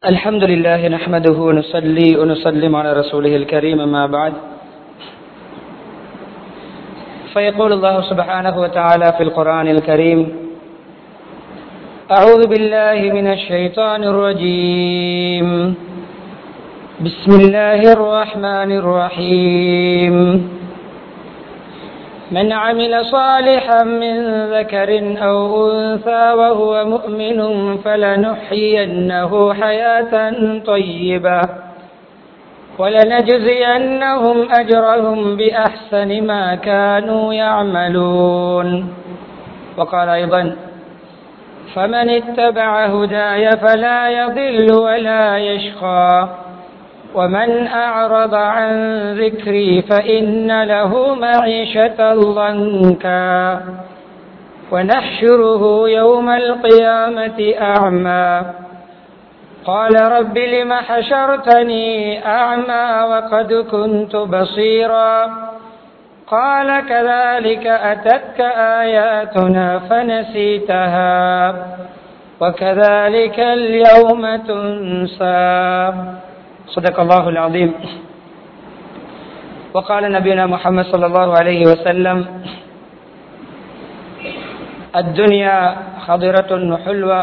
الحمد لله نحمده ونصلي ونسلم على رسوله الكريم أما بعد فيقول الله سبحانه وتعالى في القرآن الكريم أعوذ بالله من الشيطان الرجيم بسم الله الرحمن الرحيم من عمل صالحا من ذكر أو أنثى وهو مؤمن فلنحيينه حياة طيبة ولنجزينهم أجرهم بأحسن ما كانوا يعملون وقال أيضا فمن اتبع هداي فلا يضل ولا يشقى ومن أعرض عن ذكري فإن له معيشة ضنكا ونحشره يوم القيامة أعمى قال رب لم حشرتني أعمى وقد كنت بصيرا قال كذلك أتتك آياتنا فنسيتها وكذلك اليوم تنسى صدق الله العظيم وقال نبينا محمد صلى الله عليه وسلم الدنيا خضرة حلوة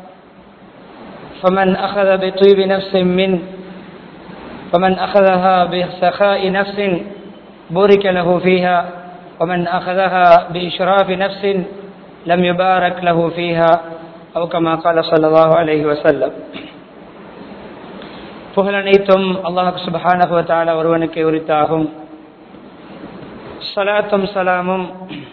فمن أخذ بطيب نفس من فمن أخذها بسخاء نفس بورك له فيها ومن أخذها بإشراف نفس لم يبارك له فيها أو كما قال صلى الله عليه وسلم புகழனைத்தும் அல்லாஹு சுபஹானகுவத்தால ஒருவனுக்கு உரித்தாகும் சலாத்தும் சலாமும்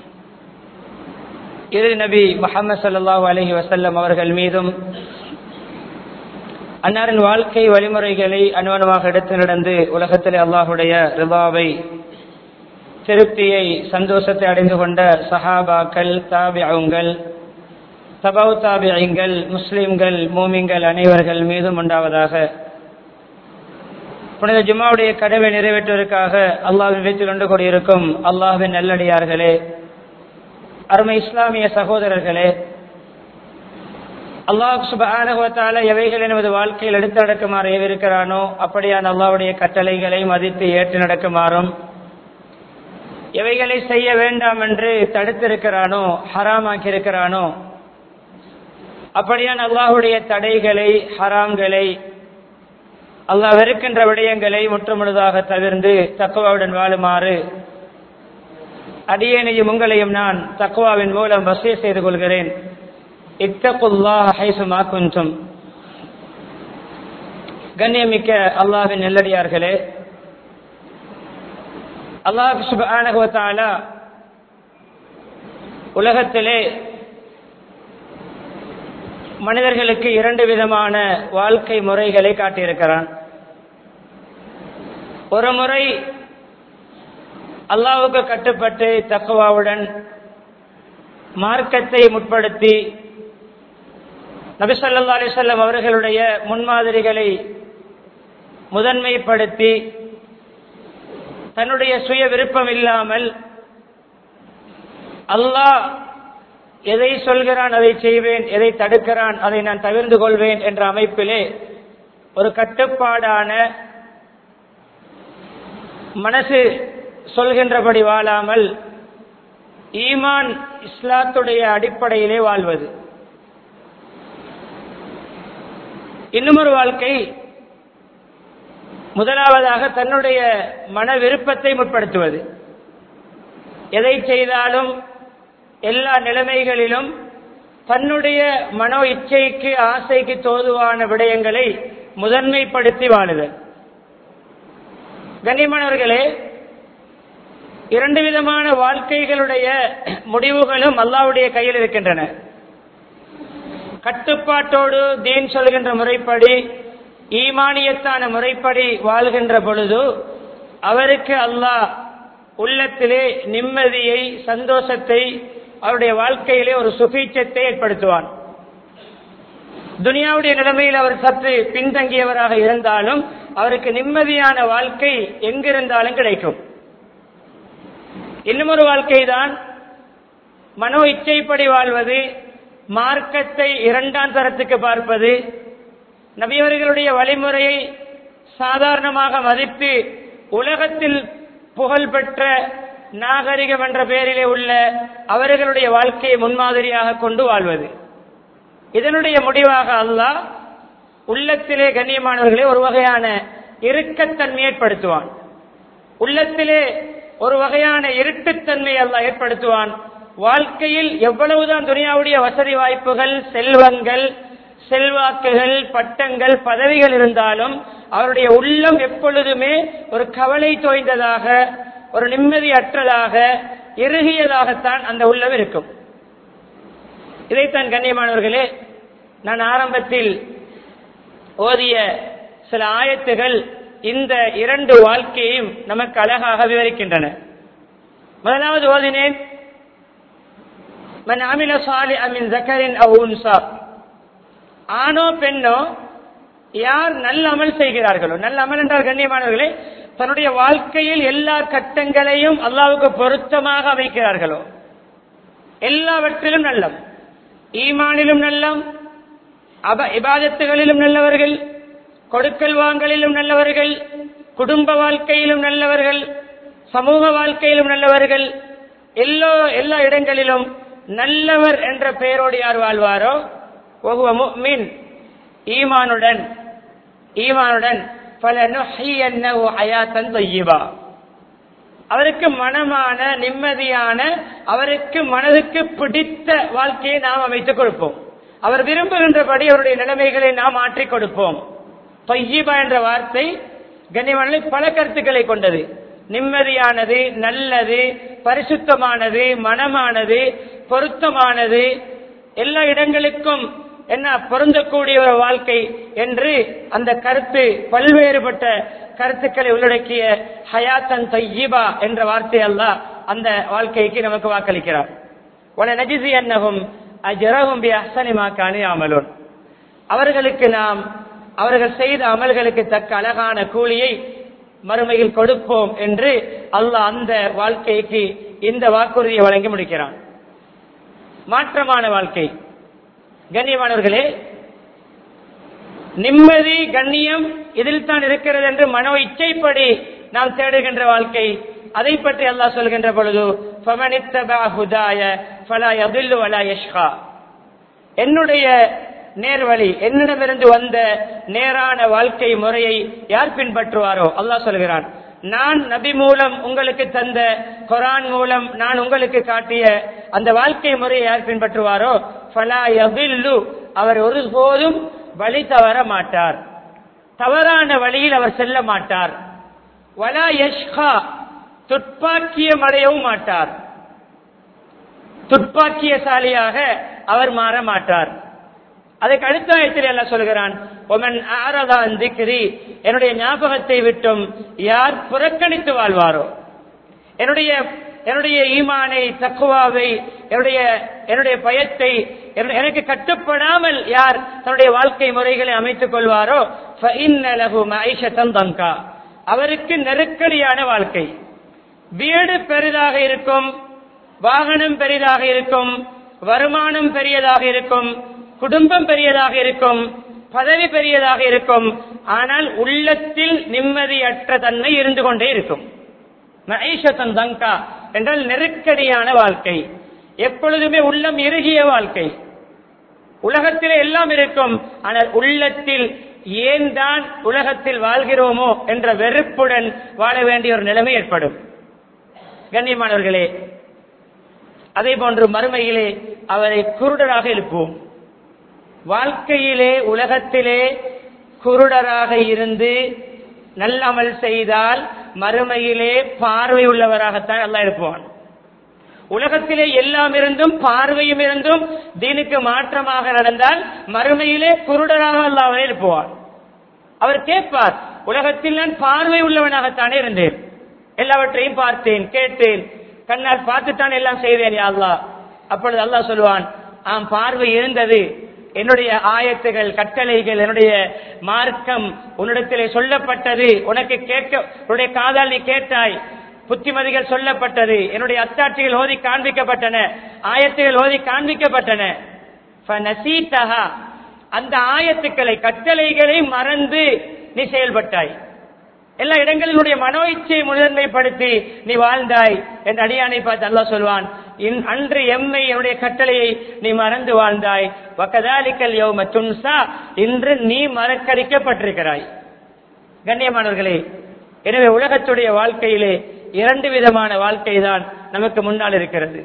இரு நபி முகமது சல்லாஹூ அலஹி வசல்லம் அவர்கள் மீதும் அன்னாரின் வாழ்க்கை வழிமுறைகளை அனுவனமாக எடுத்து நடந்து உலகத்திலே அல்லாஹுடைய ரிபாவை திருப்தியை சந்தோஷத்தை அடைந்து கொண்ட சஹாபாக்கள் தாபியங்கள் தபவு தாபியங்கள் முஸ்லிம்கள் மூமிங்கள் அனைவர்கள் மீதும் உண்டாவதாக புனித ஜும்மாவுடைய கடவை நிறைவேற்றுவதற்காக அல்லாஹின் வைத்துக் கொண்டு கூடியிருக்கும் அல்லாஹின் நல்லடியார்களே அருமை இஸ்லாமிய சகோதரர்களே அல்லாஹ் சுபானுவத்தால எவைகள் எனது வாழ்க்கையில் எடுத்து நடக்குமாறு ஏவிருக்கிறானோ அப்படியான அல்லாவுடைய கட்டளைகளை மதித்து ஏற்று நடக்குமாறும் எவைகளை செய்ய வேண்டாம் என்று தடுத்திருக்கிறானோ ஹராமாக்கி இருக்கிறானோ அப்படியான அல்லாஹுடைய தடைகளை ஹராம்களை அல்லாஹ் வெறுக்கின்ற விடயங்களை முற்றுமுழுதாக தவிர்ந்து தக்குவாவுடன் வாழுமாறு அடியேனையும் உங்களையும் நான் தக்குவாவின் மூலம் வசதி செய்து கொள்கிறேன் இத்தகுல்லா ஹைசுமா குன்றும் கண்ணியமிக்க அல்லாஹின் நெல்லடியார்களே அல்லாஹ் சுபானகுவத்தால உலகத்திலே மனிதர்களுக்கு இரண்டு விதமான வாழ்க்கை முறைகளை காட்டியிருக்கிறான் ஒரு முறை அல்லாவுக்கு கட்டுப்பட்டு தக்குவாவுடன் மார்க்கத்தை முற்படுத்தி நபிசல்லா அலிசல்லம் அவர்களுடைய முன்மாதிரிகளை முதன்மைப்படுத்தி தன்னுடைய சுய விருப்பம் இல்லாமல் அல்லாஹ் எதை சொல்கிறான் அதை செய்வேன் எதை தடுக்கிறான் அதை நான் தவிர்ந்து கொள்வேன் என்ற அமைப்பிலே ஒரு கட்டுப்பாடான மனசு சொல்கின்றபடி வாழாமல் ஈமான் இஸ்லாத்துடைய அடிப்படையிலே வாழ்வது இன்னுமொரு வாழ்க்கை முதலாவதாக தன்னுடைய மன விருப்பத்தை முற்படுத்துவது எதை செய்தாலும் எல்லா நிலைமைகளிலும் தன்னுடைய மனோ இச்சைக்கு ஆசைக்கு தோதுவான விடயங்களை முதன்மைப்படுத்தி வாழுதல் கண்ணியமானவர்களே இரண்டு விதமான வாழ்க்கைகளுடைய முடிவுகளும் அல்லாவுடைய கையில் இருக்கின்றன கட்டுப்பாட்டோடு தீன் சொல்கின்ற முறைப்படி ஈமானியத்தான முறைப்படி வாழ்கின்ற பொழுது அவருக்கு அல்லாஹ் உள்ளத்திலே நிம்மதியை சந்தோஷத்தை அவருடைய வாழ்க்கையிலே ஒரு சுபீட்சத்தை ஏற்படுத்துவான் துனியாவுடைய நிலைமையில் அவர் சற்று பின்தங்கியவராக இருந்தாலும் அவருக்கு நிம்மதியான வாழ்க்கை எங்கிருந்தாலும் கிடைக்கும் இன்னும் ஒரு வாழ்க்கை தான் மனோ இச்சைப்படி வாழ்வது மார்க்கத்தை இரண்டாம் தரத்துக்கு பார்ப்பது நபியவர்களுடைய வழிமுறையை சாதாரணமாக மதித்து உலகத்தில் புகழ்பெற்ற நாகரிகம் என்ற பெயரிலே உள்ள அவர்களுடைய வாழ்க்கையை முன்மாதிரியாக கொண்டு வாழ்வது இதனுடைய முடிவாக அல்லாஹ் உள்ளத்திலே கண்ணியமானவர்களே ஒரு வகையான இறுக்கத்தன்மை ஏற்படுத்துவான் உள்ளத்திலே ஒரு வகையான இருட்டுத்தன்மை அல்லாஹ் ஏற்படுத்துவான் வாழ்க்கையில் எவ்வளவுதான் துனியாவுடைய வசதி வாய்ப்புகள் செல்வங்கள் செல்வாக்குகள் பட்டங்கள் பதவிகள் இருந்தாலும் அவருடைய உள்ளம் எப்பொழுதுமே ஒரு கவலை தோய்ந்ததாக ஒரு நிம்மதி அற்றதாக இறுகியதாகத்தான் அந்த உள்ளம் இருக்கும் இதைத்தான் கண்ணியமானவர்களே நான் ஆரம்பத்தில் ஓதிய சில ஆயத்துகள் இந்த இரண்டு வாழ்க்கையையும் நமக்கு அழகாக விவரிக்கின்றன முதலாவது ஓதினேன் மன் அமில சாலி அமின் ஜக்கரின் அவ் உன்சா ஆணோ பெண்ணோ யார் நல்ல அமல் செய்கிறார்களோ நல்ல அமல் என்றால் கண்ணியமானவர்களே தன்னுடைய வாழ்க்கையில் எல்லா கட்டங்களையும் அல்லாவுக்கு பொருத்தமாக அமைக்கிறார்களோ எல்லாவற்றிலும் நல்லம் ஈமானிலும் நல்லம் அப இபாதத்துகளிலும் நல்லவர்கள் கொடுக்கல் வாங்கலிலும் நல்லவர்கள் குடும்ப வாழ்க்கையிலும் நல்லவர்கள் சமூக வாழ்க்கையிலும் நல்லவர்கள் எல்லோ எல்லா இடங்களிலும் நல்லவர் என்ற பெயரோடு யார் வாழ்வாரோ ஒவ்வொரு முஃமின் ஈமானுடன் ஈமானுடன் பல அயாத்தன் தொய்யிபா அவருக்கு மனமான நிம்மதியான அவருக்கு மனதுக்கு பிடித்த வாழ்க்கையை நாம் அமைத்துக் கொடுப்போம் அவர் விரும்புகின்றபடி அவருடைய நிலைமைகளை நாம் மாற்றிக் கொடுப்போம் தொய்யிபா என்ற வார்த்தை கண்ணியமான பல கருத்துக்களை கொண்டது நிம்மதியானது நல்லது பரிசுத்தமானது மனமானது பொருத்தமானது எல்லா இடங்களுக்கும் என்ன பொருந்தக்கூடிய ஒரு வாழ்க்கை என்று அந்த கருத்து பல்வேறுபட்ட கருத்துக்களை உள்ளடக்கிய ஹயாத்தன் தையிபா என்ற வார்த்தை அல்ல அந்த வாழ்க்கைக்கு நமக்கு வாக்களிக்கிறார் உன நஜிசி என்னகும் அஜரகும் பி அசனிமாக்கானி அமலோன் அவர்களுக்கு நாம் அவர்கள் செய்த அமல்களுக்கு தக்க அழகான கூலியை மறுமையில் கொடுப்போம் என்று அல்லாஹ் அந்த வாழ்க்கைக்கு இந்த வாக்குறுதியை வழங்கி முடிக்கிறான் மாற்றமான வாழ்க்கை கண்ணியமானவர்களே நிம்மதி கண்ணியம் இதில் தான் இருக்கிறது என்று மனோ இச்சைப்படி நாம் தேடுகின்ற வாழ்க்கை அதை பற்றி அல்லாஹ் சொல்கின்ற பொழுது என்னுடைய நேர்வழி என்னிடமிருந்து வந்த நேரான வாழ்க்கை முறையை யார் பின்பற்றுவாரோ அல்லாஹ் சொல்கிறான் நான் நபி மூலம் உங்களுக்கு தந்த குரான் மூலம் நான் உங்களுக்கு காட்டிய அந்த வாழ்க்கை முறையை யார் பின்பற்றுவாரோ ஃபலா யபில்லு அவர் ஒருபோதும் வழி தவற மாட்டார் தவறான வழியில் அவர் செல்ல மாட்டார் வலா யஷ்கா துப்பாக்கியம் அடையவும் மாட்டார் துப்பாக்கியசாலியாக அவர் மாற மாட்டார் அதுக்கு அடுத்த ஆயத்தில் எல்லாம் சொல்கிறான் ஒமன் ஆரதான் திக்ரி என்னுடைய ஞாபகத்தை விட்டும் யார் புறக்கணித்து வாழ்வாரோ என்னுடைய என்னுடைய ஈமானை தக்குவாவை என்னுடைய என்னுடைய பயத்தை எனக்கு கட்டுப்படாமல் யார் தன்னுடைய வாழ்க்கை முறைகளை அமைத்துக் கொள்வாரோ தங்கா அவருக்கு நெருக்கடியான வாழ்க்கை வீடு பெரிதாக இருக்கும் வாகனம் பெரிதாக இருக்கும் வருமானம் பெரியதாக இருக்கும் குடும்பம் பெரியதாக இருக்கும் பதவி பெரியதாக இருக்கும் ஆனால் உள்ளத்தில் நிம்மதியற்ற தன்மை இருந்து கொண்டே இருக்கும் மகேஷத்தன் தங்கா என்றால் நெருக்கடியான வாழ்க்கை எப்பொழுதுமே உள்ளம் இறுகிய வாழ்க்கை உலகத்திலே எல்லாம் இருக்கும் ஆனால் உள்ளத்தில் ஏன் தான் உலகத்தில் வாழ்கிறோமோ என்ற வெறுப்புடன் வாழ வேண்டிய ஒரு நிலைமை ஏற்படும் கண்ணியமானவர்களே அதே போன்று மறுமையிலே அவரை குருடராக எழுப்புவோம் வாழ்க்கையிலே உலகத்திலே குருடராக இருந்து நல்லமல் செய்தால் மறுமையிலே பார்வை உள்ளவராகத்தான் எல்லாம் இருப்பான் உலகத்திலே எல்லாம் இருந்தும் பார்வையும் இருந்தும் தீனுக்கு மாற்றமாக நடந்தால் மறுமையிலே குருடராக அல்லாவே இருப்பார் அவர் கேட்பார் உலகத்தில் நான் பார்வை உள்ளவனாகத்தானே இருந்தேன் எல்லாவற்றையும் பார்த்தேன் கேட்டேன் கண்ணால் பார்த்துத்தான் எல்லாம் செய்தேன் அல்லா அப்பொழுது அல்லாஹ் சொல்லுவான் ஆம் பார்வை இருந்தது என்னுடைய ஆயத்துகள் கட்டளைகள் என்னுடைய மார்க்கம் உன்னிடத்திலே சொல்லப்பட்டது உனக்கு கேட்க உன்னுடைய காதால் நீ கேட்டாய் புத்திமதிகள் சொல்லப்பட்டது என்னுடைய அத்தாட்சிகள் ஓதி காண்பிக்கப்பட்டன ஆயத்துகள் ஓதி காண்பிக்கப்பட்டன அந்த ஆயத்துக்களை கட்டளைகளை மறந்து நீ செயல்பட்டாய் எல்லா இடங்களிலுடைய மனோ இச்சையை முதன்மைப்படுத்தி நீ வாழ்ந்தாய் என்ற அடியானை பார்த்து அல்லாஹ் சொல்வான் இன்- அன்று எம்மை என்னுடைய கட்டளையை நீ மறந்து வாழ்ந்தாய் வக்கதாலிக்கல் யௌம துன்சா இன்று நீ மறக்கடிக்கப்பட்டிருக்கிறாய் கண்ணியமானவர்களே எனவே உலகத்துடைய வாழ்க்கையிலே இரண்டு விதமான வாழ்க்கை தான் நமக்கு முன்னால் இருக்கிறது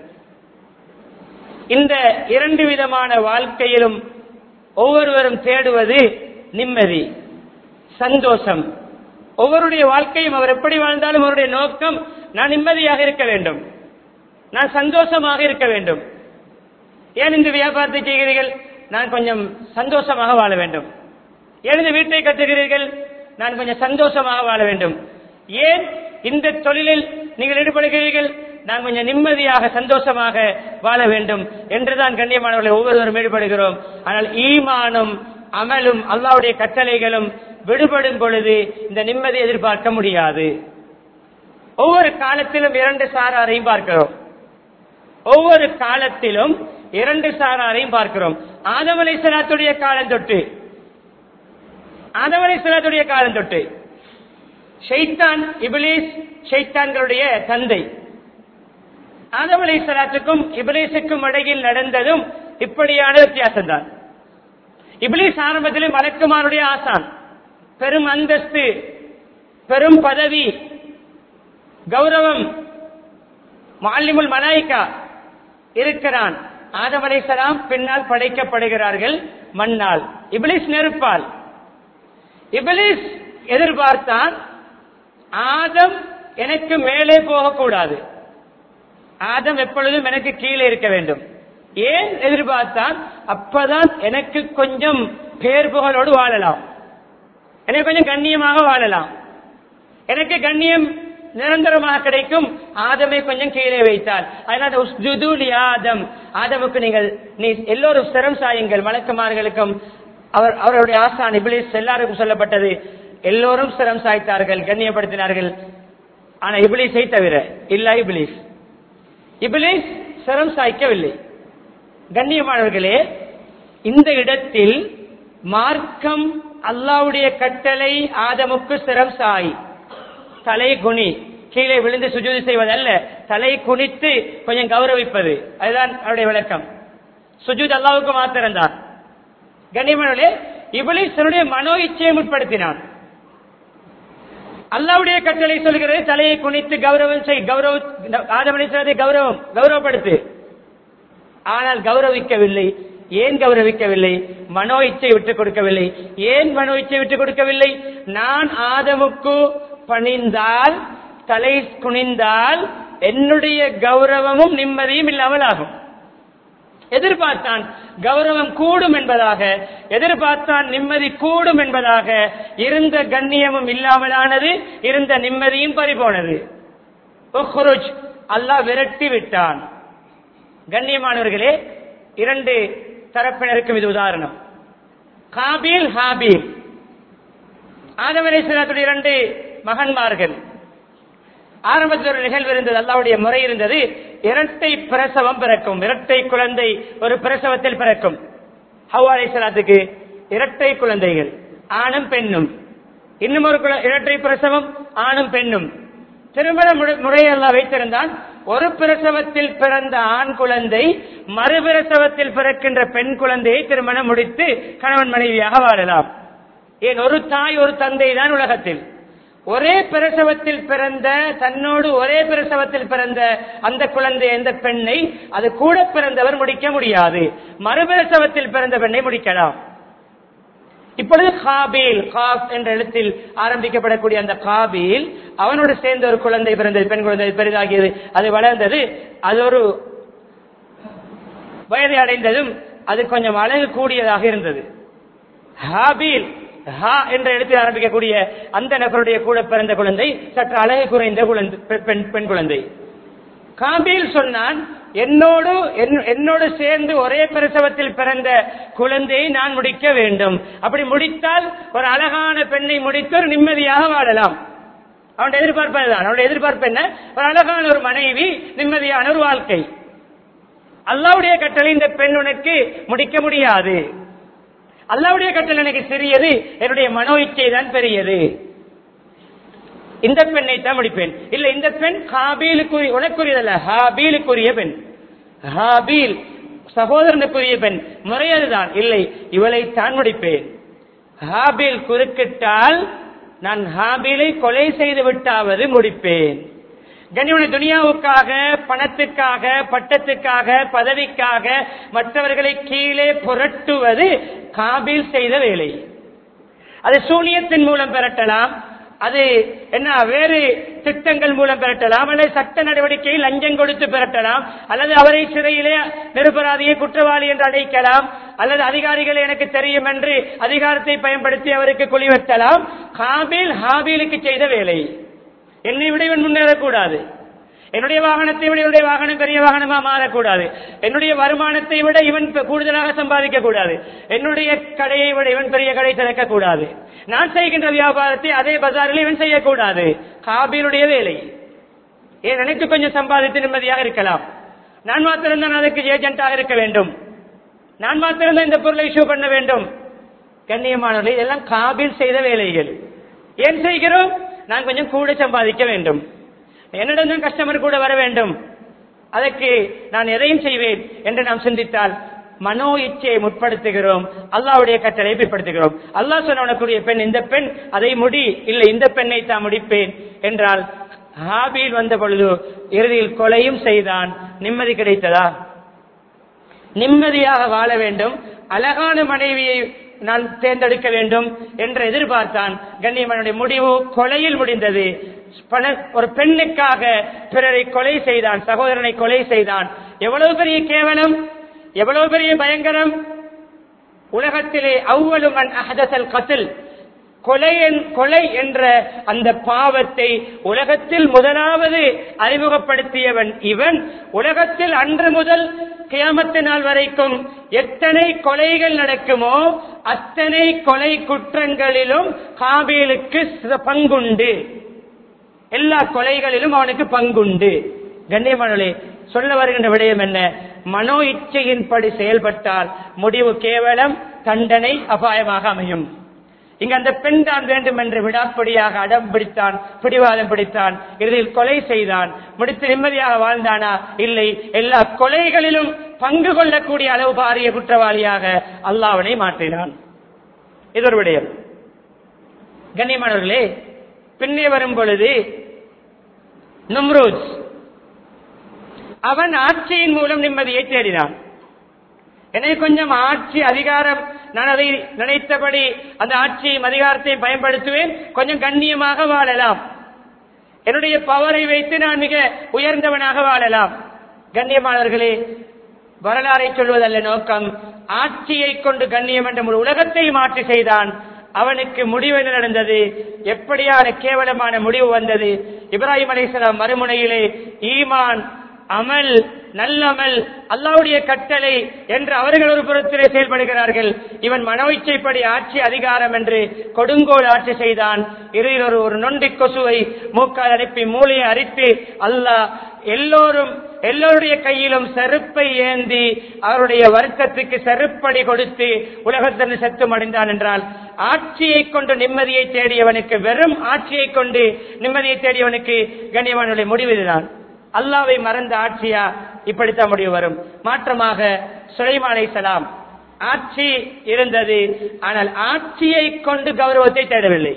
இந்த இரண்டு விதமான வாழ்க்கையிலும் ஒவ்வொருவரும் தேடுவது நிம்மதி சந்தோஷம் ஒவ்வொருடைய வாழ்க்கையும் அவர் எப்படி வாழ்ந்தாலும் அவருடைய நோக்கம் நான் நிம்மதியாக இருக்க வேண்டும் நான் சந்தோஷமாக இருக்க வேண்டும் ஏன் இந்த வியாபாரத்தை செய்கிறீர்கள் நான் கொஞ்சம் சந்தோஷமாக வாழ வேண்டும் ஏன் இந்த வீட்டை கட்டுகிறீர்கள் நான் கொஞ்சம் சந்தோஷமாக வாழ வேண்டும் ஏன் இந்த தொழிலில் நீங்கள் ஈடுபடுகிறீர்கள் நான் கொஞ்சம் நிம்மதியாக சந்தோஷமாக வாழ வேண்டும் என்றுதான் கண்ணியமானவர்களை ஒவ்வொருவரும் ஈடுபடுகிறோம் ஆனால் ஈமானும் அமலும் அல்லாவுடைய கட்டளைகளும் விடுபடும் பொழுது இந்த நிம்மதி எதிர்பார்க்க முடியாது ஒவ்வொரு காலத்திலும் இரண்டு சாராரையும் பார்க்கிறோம் ஒவ்வொரு காலத்திலும் இரண்டு சாராரையும் பார்க்கிறோம் ஆதம் அலைஹிஸ்ஸலாத்துடைய காலம் தொட்டு ஆதம் அலைஹிஸ்ஸலாத்துடைய காலம் தொட்டு ஷைத்தான் இபிலிஸ் ஷைத்தான்களுடைய தந்தை ஆதம் அலைஹிஸ்ஸலாத்துக்கும் இபிலிஸுக்கும் இடையில் நடந்ததும் இப்படியான வித்தியாசம் தான் இபிலிஸ் ஆரம்பத்தில் மலக்குமாருடைய ஆசான் பெரும் அந்தஸ்து பெரும் பதவி கௌரவம் மாலிமுல் மலாய்க்கா இருக்கிறான் ஆதம் அலைஹிஸ்ஸலாம் பின்னால் படைக்கப்படுகிறார்கள் மண்ணால் இபிலிஸ் நெருப்பால் இபிலிஸ் எதிர்பார்த்தான் ஆதம் எனக்கு மேலே போகக்கூடாது ஆதம் எப்பொழுதும் எனக்கு கீழே இருக்க வேண்டும் ஏன் எதிர்பார்த்தான் அப்பதான் எனக்கு கொஞ்சம் பேர் புகழோடு வாழலாம் எனக்கு கொஞ்சம் கண்ணியமாக வாழலாம் எனக்கு கண்ணியம் நிரந்தரமாக கிடைக்கும் ஆதமை கொஞ்சம் கீழே வைத்தால் அதனால உஸ்ஜுது லி ஆதம் ஆதமுக்கு நீங்கள் நீ எல்லோரும் சிரம் சாயுங்கள் மலக்குமார்களுக்கும் அவர் அவருடைய ஆசான் இபிலிஸ் எல்லாருக்கும் சொல்லப்பட்டது எல்லோரும் சிரம் சாய்த்தார்கள் கண்ணியப்படுத்தினார்கள் ஆனா இபிலிஸை தவிர இல்ல இபிலிஸ் இபிலிஸ் சிரம் சாய்க்கவில்லை கண்ணியமானவர்களே இந்த இடத்தில் மார்க்கம் அல்லாவுடைய கட்டளை ஆதமுக்கு சிரம் சாய் தலை குனி கீழே விழுந்து சுஜூதி செய்வதல்ல தலை குனித்து கொஞ்சம் கௌரவிப்பது அதுதான் அவருடைய விளக்கம் சுஜூத் அல்லாவுக்கு மாத்திரம்தான் கண்ணியமானவர்களே இபிலிஸ் தன்னுடைய மனோ இச்சையை முற்படுத்தினான் அல்லாவுடைய கட்டளை சொல்கிறது தலையை குனித்து கௌரவம் செய் கௌரவ ஆதமனை கௌரவம் கௌரவப்படுத்து ஆனால் கௌரவிக்கவில்லை ஏன் கௌரவிக்கவில்லை மனோ இச்சை விட்டுக் கொடுக்கவில்லை ஏன் மனோ இச்சை விட்டுக் கொடுக்கவில்லை நான் ஆதமுக்கு பணிந்தால் தலை குனிந்தால் என்னுடைய கௌரவமும் நிம்மதியும் இல்லாமல் ஆகும் எதிர்பார்த்தான் கௌரவம் கூடும் என்பதாக எதிர்பார்த்தான் நிம்மதி கூடும் என்பதாக இருந்த கண்ணியமும் இல்லாமலானது இருந்த நிம்மதியும் பறிபோனது உஹ்ருஜ் அல்லாஹ் விரட்டி விட்டான் கண்ணியமானவர்களே இரண்டு தரப்பினருக்கும் இது உதாரணம் காபீல் ஹாபீல் ஆதமரேஸ்வரத்துடைய இரண்டு மகன்மார்கள் ஆரம்பத்தில் ஒரு நிகழ்வு இருந்தது அல்லாவுடைய முறை இருந்தது இரட்டை பிரசவம் பிறக்கும் இரட்டை குழந்தை ஒரு பிரசவத்தில் பிறக்கும் ஹவ்வா அலைஹிஸ்ஸலாத்துக்கு இரட்டை குழந்தைகள் ஆணும் பெண்ணும் இன்னும் ஒரு குழ- இரட்டை பிரசவம் ஆணும் பெண்ணும் திருமண முறை- முறையெல்லாம் வைத்திருந்தான் ஒரு பிரசவத்தில் பிறந்த ஆண் குழந்தை மறுபிரசவத்தில் பிறக்கின்ற பெண் குழந்தையை திருமணம் முடித்து கணவன் மனைவியாக வாழலாம் ஏன் ஒரு தாய் ஒரு தந்தை தான் உலகத்தில் ஒரே பிரசவத்தில் பிறந்த தன்னோடு ஒரே பிரசவத்தில் பிறந்த அந்த குழந்தை அந்த பெண்ணை அது கூட பிறந்தவர் முடிக்க முடியாது மறுபிரசவத்தில் பிறந்த பெண்ணை முடிக்கலாம் இப்பொழுது காபீல் காப் என்ற எழுத்தில் ஆரம்பிக்கப்படக்கூடிய அந்த காபீல் அவனோடு சேர்ந்த ஒரு குழந்தை பிறந்தது பெண் குழந்தை பெரிதாகியது அது வளர்ந்தது அது ஒரு வயதை அடைந்ததும் அது கொஞ்சம் அழகு கூடியதாக இருந்தது ஹாபீல் ஹா என்ற எழுத்தில் ஆரம்பிக்கக்கூடிய அந்த நபருடைய கூட பிறந்த குழந்தை சற்று அழகு குறைந்த குழந்தை பெ- பெண் பெண் குழந்தை காபீல் சொன்னான் என்னோடு என்- என்னோடு சேர்ந்து ஒரே பிரசவத்தில் பிறந்த குழந்தையை நான் முடிக்க வேண்டும் அப்படி முடித்தால் ஒரு அழகான பெண்ணை முடித்து ஒரு நிம்மதியாக வாழலாம் அவனுடைய எதிர்பார்ப்பு அதுதான் அவனுடைய எதிர்பார்ப்பு என்ன ஒரு அழகான ஒரு மனைவி நிம்மதியான ஒரு வாழ்க்கை அல்லாவுடைய கட்டளை இந்த பெண் உனக்கு முடிக்க முடியாது அல்லாவுடைய கட்டளை எனக்கு சிறியது என்னுடைய மனோ இச்சை தான் பெரியது இந்த பெண்ணை தான் முடிப்பேன் இல்ல இந்த பெண் ஹாபீலுக்குரிய உனக்குரியதல்ல ஹாபீலுக்குரிய பெண் ஹாபீல் சகோதரனுக்குரிய பெண் முறையதுதான் இல்லை இவளை தான் முடிப்பேன் ஹாபீல் குறுக்கிட்டால் நான் ஹாபீலை கொலை செய்து விட்டாவது முடிப்பேன் கனிவன துனியாவுக்காக பணத்துக்காக பட்டத்துக்காக பதவிக்காக மற்றவர்களை கீழே புரட்டுவது காபீல் செய்த வேலை அது சூனியத்தின் மூலம் பெறட்டலாம் அது என்ன வேறு திட்டங்கள் மூலம் பெறட்டலாம் அல்லது சட்ட நடவடிக்கையில் லஞ்சம் கொடுத்து பெறட்டலாம் அல்லது அவரை சிறையிலே நிரபராதியை குற்றவாளி என்று அழைக்கலாம் அல்லது அதிகாரிகள் எனக்கு தெரியும் என்று அதிகாரத்தை பயன்படுத்தி அவருக்கு குழி வெட்டலாம் ஹாபீல் ஹாபீலுக்கு செய்த வேலை என்னை விட இவன் முன்னேறக்கூடாது என்னுடைய வாகனத்தை விட இவனுடைய வாகனம் பெரிய வாகனமா மாறக்கூடாது என்னுடைய வருமானத்தை விட இவன் கூடுதலாக சம்பாதிக்க கூடாது என்னுடைய கடையை விட இவன் பெரிய கடை திறக்க கூடாது நான் செய்கின்ற வியாபாரத்தை அதே பஜாரில் இவன் செய்யக்கூடாது காபிலுடைய வேலை ஏன் எனக்கு கொஞ்சம் சம்பாதித்து நிம்மதியாக இருக்கலாம் நான் மாத்திரம்தான் அதுக்கு ஏஜென்ட்டாக இருக்க வேண்டும் நான் மாத்திரம்தான் இந்த பொருளை இஷ்யூ பண்ண வேண்டும் கண்ணியமானவர்கள் இதெல்லாம் காபில் செய்த வேலைகள் ஏன் செய்கிறோம் நான் கொஞ்சம் கூட சம்பாதிக்க வேண்டும் என்னிடம் தான் கஸ்டமர் கூட வர வேண்டும் அதற்கு நான் எதையும் செய்வேன் என்று நாம் சிந்தித்தால் மனோ இச்சையை முற்படுத்துகிறோம் அல்லாவுடைய கட்டளை பிற்படுத்துகிறோம் அல்லாஹ் சொன்னக்கூடிய பெண் இந்த பெண் அதை முடி இல்லை இந்த பெண்ணை தான் முடிப்பேன் என்றால் ஹாபில் வந்த பொழுது இறுதியில் கொலையும் செய்தான் நிம்மதி கிடைத்ததா நிம்மதியாக வாழ வேண்டும் அழகான மனைவியை நான் தேர்ந்தெடுக்க வேண்டும் என்று எதிர்பார்த்தான் கண்ணியமனுடைய முடிவு கொலையில் முடிந்தது பல ஒரு பெண்ணுக்காக பிறரை கொலை செய்தான் சகோதரனை கொலை செய்தான் எவ்வளவு பெரிய கேவலம் எவ்வளவு பெரிய பயங்கரம் உலகத்திலே அவ்வளவு மண் அஹதசல் கத்தில் கொலை கொலை என்ற அந்த பாவத்தை உலகத்தில் முதலாவது அறிமுகப்படுத்தியவன் இவன் உலகத்தில் அன்று முதல் கியாமத்து நாள் வரைக்கும் எத்தனை கொலைகள் நடக்குமோ அத்தனை கொலை குற்றங்களிலும் காபீலுக்கு பங்குண்டு எல்லா கொலைகளிலும் அவனுக்கு பங்குண்டு கண்ணியமானே சொல்ல வருகின்ற விடயம் என்ன மனோ இச்சையின்படி செயல்பட்டால் முடிவு கேவலம் தண்டனை அபாயமாக அமையும் இங்க அந்த பெண் தான் வேண்டும் என்று விடாப்படியாக அடம் பிடித்தான் பிடிவாதம் பிடித்தான் இறுதியில் கொலை செய்தான் முடித்து நிம்மதியாக வாழ்ந்தானா இல்லை எல்லா கொலைகளிலும் பங்கு கொள்ளக்கூடிய அளவு பாரிய குற்றவாளியாக அல்லாவனை மாற்றினான் இது ஒரு விடயம் கண்ணியமானவர்களே பின்னே வரும் பொழுது நும்ரூஸ் அவன் ஆட்சியின் மூலம் நிம்மதியை தேடினான் எனவே கொஞ்சம் ஆட்சி அதிகாரம் நான் அதை நினைத்தபடி அந்த ஆட்சியும் அதிகாரத்தையும் பயன்படுத்துவேன் கொஞ்சம் கண்ணியமாக வாழலாம் என்னுடைய பவரை வைத்து நான் மிக உயர்ந்தவனாக வாழலாம் கண்ணியமானவர்களே வரலாறை சொல்வதல்ல நோக்கம் ஆட்சியை கொண்டு கண்ணியம் என்ற ஒரு உலகத்தை மாற்றி செய்தான் அவனுக்கு முடிவு என்ன நடந்தது எப்படியான கேவலமான முடிவு வந்தது இப்ராஹிம் அலிஸ்லாம் மறுமுனையிலே ஈமான் அமல் நல்லமல் அல்லாவுடைய கட்டளை என்று அவர்கள் ஒரு புறத்திலே செயல்படுகிறார்கள் இவன் மனோச்சைப்படி ஆட்சி அதிகாரம் என்று கொடுங்கோல் ஆட்சி செய்தான் இறுதியில் ஒரு ஒரு நொண்டி கொசுவை மூக்கால் அனுப்பி மூளையை அரித்து அல்லாஹ் எல்லோரும் எல்லோருடைய கையிலும் செருப்பை ஏந்தி அவருடைய வருத்தத்துக்கு செருப்படி கொடுத்து உலகத்தின் செத்தும் அடைந்தான் என்றால் ஆட்சியை கொண்டு நிம்மதியை தேடியவனுக்கு வெறும் ஆட்சியை கொண்டு நிம்மதியை தேடியவனுக்கு கண்ணியவானுடைய முடிவு இதுதான் அல்லாவை மறந்த ஆட்சியா இப்படித்தான் முடிவு வரும் மாற்றமாக சுலைமானை சலாம் ஆட்சி இருந்தது ஆனால் ஆட்சியை கொண்டு கௌரவத்தை தேடவில்லை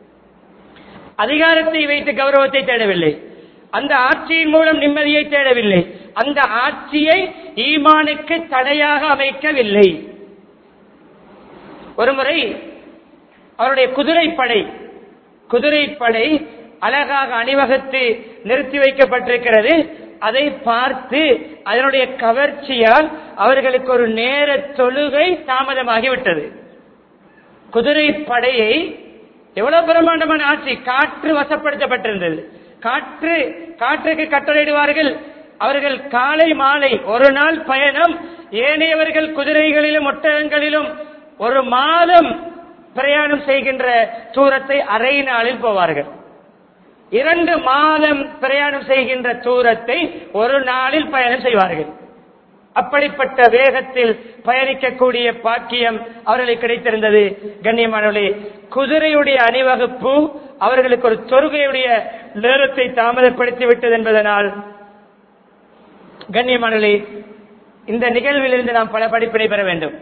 அதிகாரத்தை வைத்து கௌரவத்தை தேடவில்லை அந்த ஆட்சியின் மூலம் நிம்மதியை தேடவில்லை அந்த ஆட்சியை ஈமானுக்கு தடையாக அமைக்கவில்லை ஒருமுறை அவருடைய குதிரைப்படை குதிரைப்படை அழகாக அணிவகுத்து நிறுத்தி வைக்கப்பட்டிருக்கிறது அதை பார்த்து அதனுடைய கவர்ச்சியால் அவர்களுக்கு ஒரு நேர தொழுகை தாமதமாகிவிட்டது குதிரை படையை எவ்வளவு பிரம்மாண்டமான ஆட்சி காற்று வசப்படுத்தப்பட்டிருந்தது காற்று காற்றுக்கு கட்டளையிடுவார்கள் அவர்கள் காலை மாலை ஒரு நாள் பயணம் ஏனையவர்கள் குதிரைகளிலும் ஒட்டகங்களிலும் ஒரு மாதம் பிரயாணம் செய்கின்ற தூரத்தை அரை நாளில் போவார்கள் இரண்டு மாதம் பிரயாணம் செய்கின்ற தூரத்தை ஒரு நாளில் பயணம் செய்வார்கள் அப்படிப்பட்ட வேகத்தில் பயணிக்கக்கூடிய பாக்கியம் அவர்களுக்கு கிடைத்திருந்தது கண்ணியமானவர்களே குதிரையுடைய அணிவகுப்பு அவர்களுக்கு ஒரு தொழுகையுடைய நேரத்தை தாமதப்படுத்தி விட்டது என்பதனால் கண்ணியமானவர்களே இந்த நிகழ்விலிருந்து நாம் பல படிப்பினை பெற வேண்டும்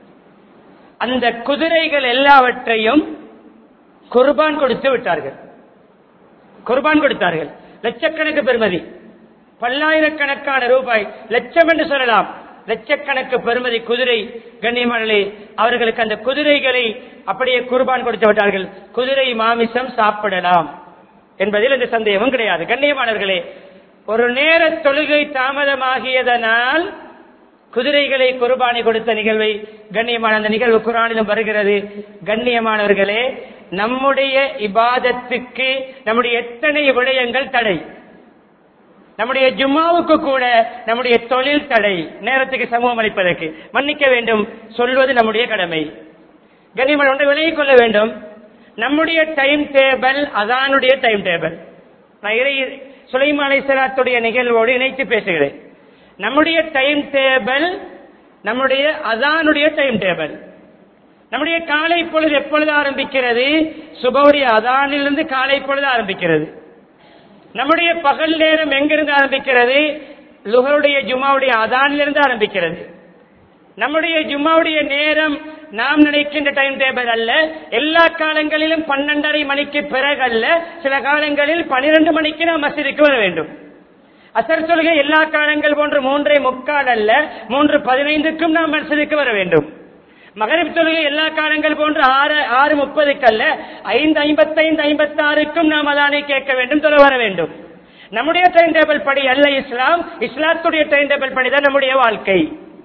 அந்த குதிரைகள் எல்லாவற்றையும் குர்பான் கொடுத்து விட்டார்கள் குர்பான் கொடுத்தார்கள் லட்சக்கணக்கு பெறுமதி பல்லாயிரக்கணக்கான ரூபாய் லட்சம் என்று சொல்லலாம் லட்சக்கணக்கு பெறுமதி குதிரை கண்ணியமானே அவர்களுக்கு அந்த குதிரைகளை அப்படியே குர்பான் கொடுத்து விட்டார்கள் குதிரை மாமிசம் சாப்பிடலாம் என்பதில் எந்த சந்தேகமும் கிடையாது கண்ணியமானவர்களே ஒரு நேர தொழுகை தாமதமாகியதனால் குதிரைகளை குர்பானி கொடுத்த நிகழ்வை கண்ணியமான அந்த நிகழ்வு குரானிலும் வருகிறது கண்ணியமானவர்களே நம்முடைய இபாதத்துக்கு நம்முடைய எத்தனை விடயங்கள் தடை நம்முடைய ஜும்மாவுக்கு கூட நம்முடைய தொழில் தடை நேரத்துக்கு சமூகம் அளிப்பதற்கு மன்னிக்க வேண்டும் சொல்வது நம்முடைய கடமை கண்ணியமான ஒன்றை விலகிக் கொள்ள வேண்டும் நம்முடைய டைம் டேபிள் அதானுடைய டைம் டேபிள் நான் இறை சுலைமான் அலைசலாத்துடைய நிகழ்வோடு இணைத்து பேசுகிறேன் நம்முடைய டைம் டேபிள் நம்முடைய அதானுடைய டைம் டேபிள் நம்முடைய காலை பொழுது எப்பொழுது ஆரம்பிக்கிறது சுபவுடைய அதானிலிருந்து காலை பொழுது ஆரம்பிக்கிறது நம்முடைய பகல் நேரம் எங்கிருந்து ஆரம்பிக்கிறது லுகருடைய ஜும்மாவுடைய அதானிலிருந்து ஆரம்பிக்கிறது நம்முடைய ஜும்மாவுடைய நேரம் நாம் நினைக்கின்ற டைம் டேபிள் அல்ல எல்லா காலங்களிலும் பன்னெண்டரை மணிக்கு பிறகு அல்ல சில காலங்களில் பனிரெண்டு மணிக்கு நாம் மசிதிக்கு வர வேண்டும் அசர் தொழுகை எல்லா காலங்கள் போன்று மூன்றே முக்கால் அல்ல மூன்று பதினைந்துக்கும் நாம் மசிதிக்கு வர வேண்டும் மகரிப் தொழுகை எல்லா காலங்கள் போன்று ஆறு ஆறு முப்பதுக்கு அல்ல ஐந்து ஐம்பத்தைந்து ஐம்பத்தி ஆறுக்கும் நாம் அதானை கேட்க வேண்டும் தொலை வர வேண்டும் நம்முடைய டைம் டேபிள் படி அல்ல இஸ்லாம் இஸ்லாத்துடைய டைம் டேபிள் படி தான் நம்முடைய வாழ்க்கை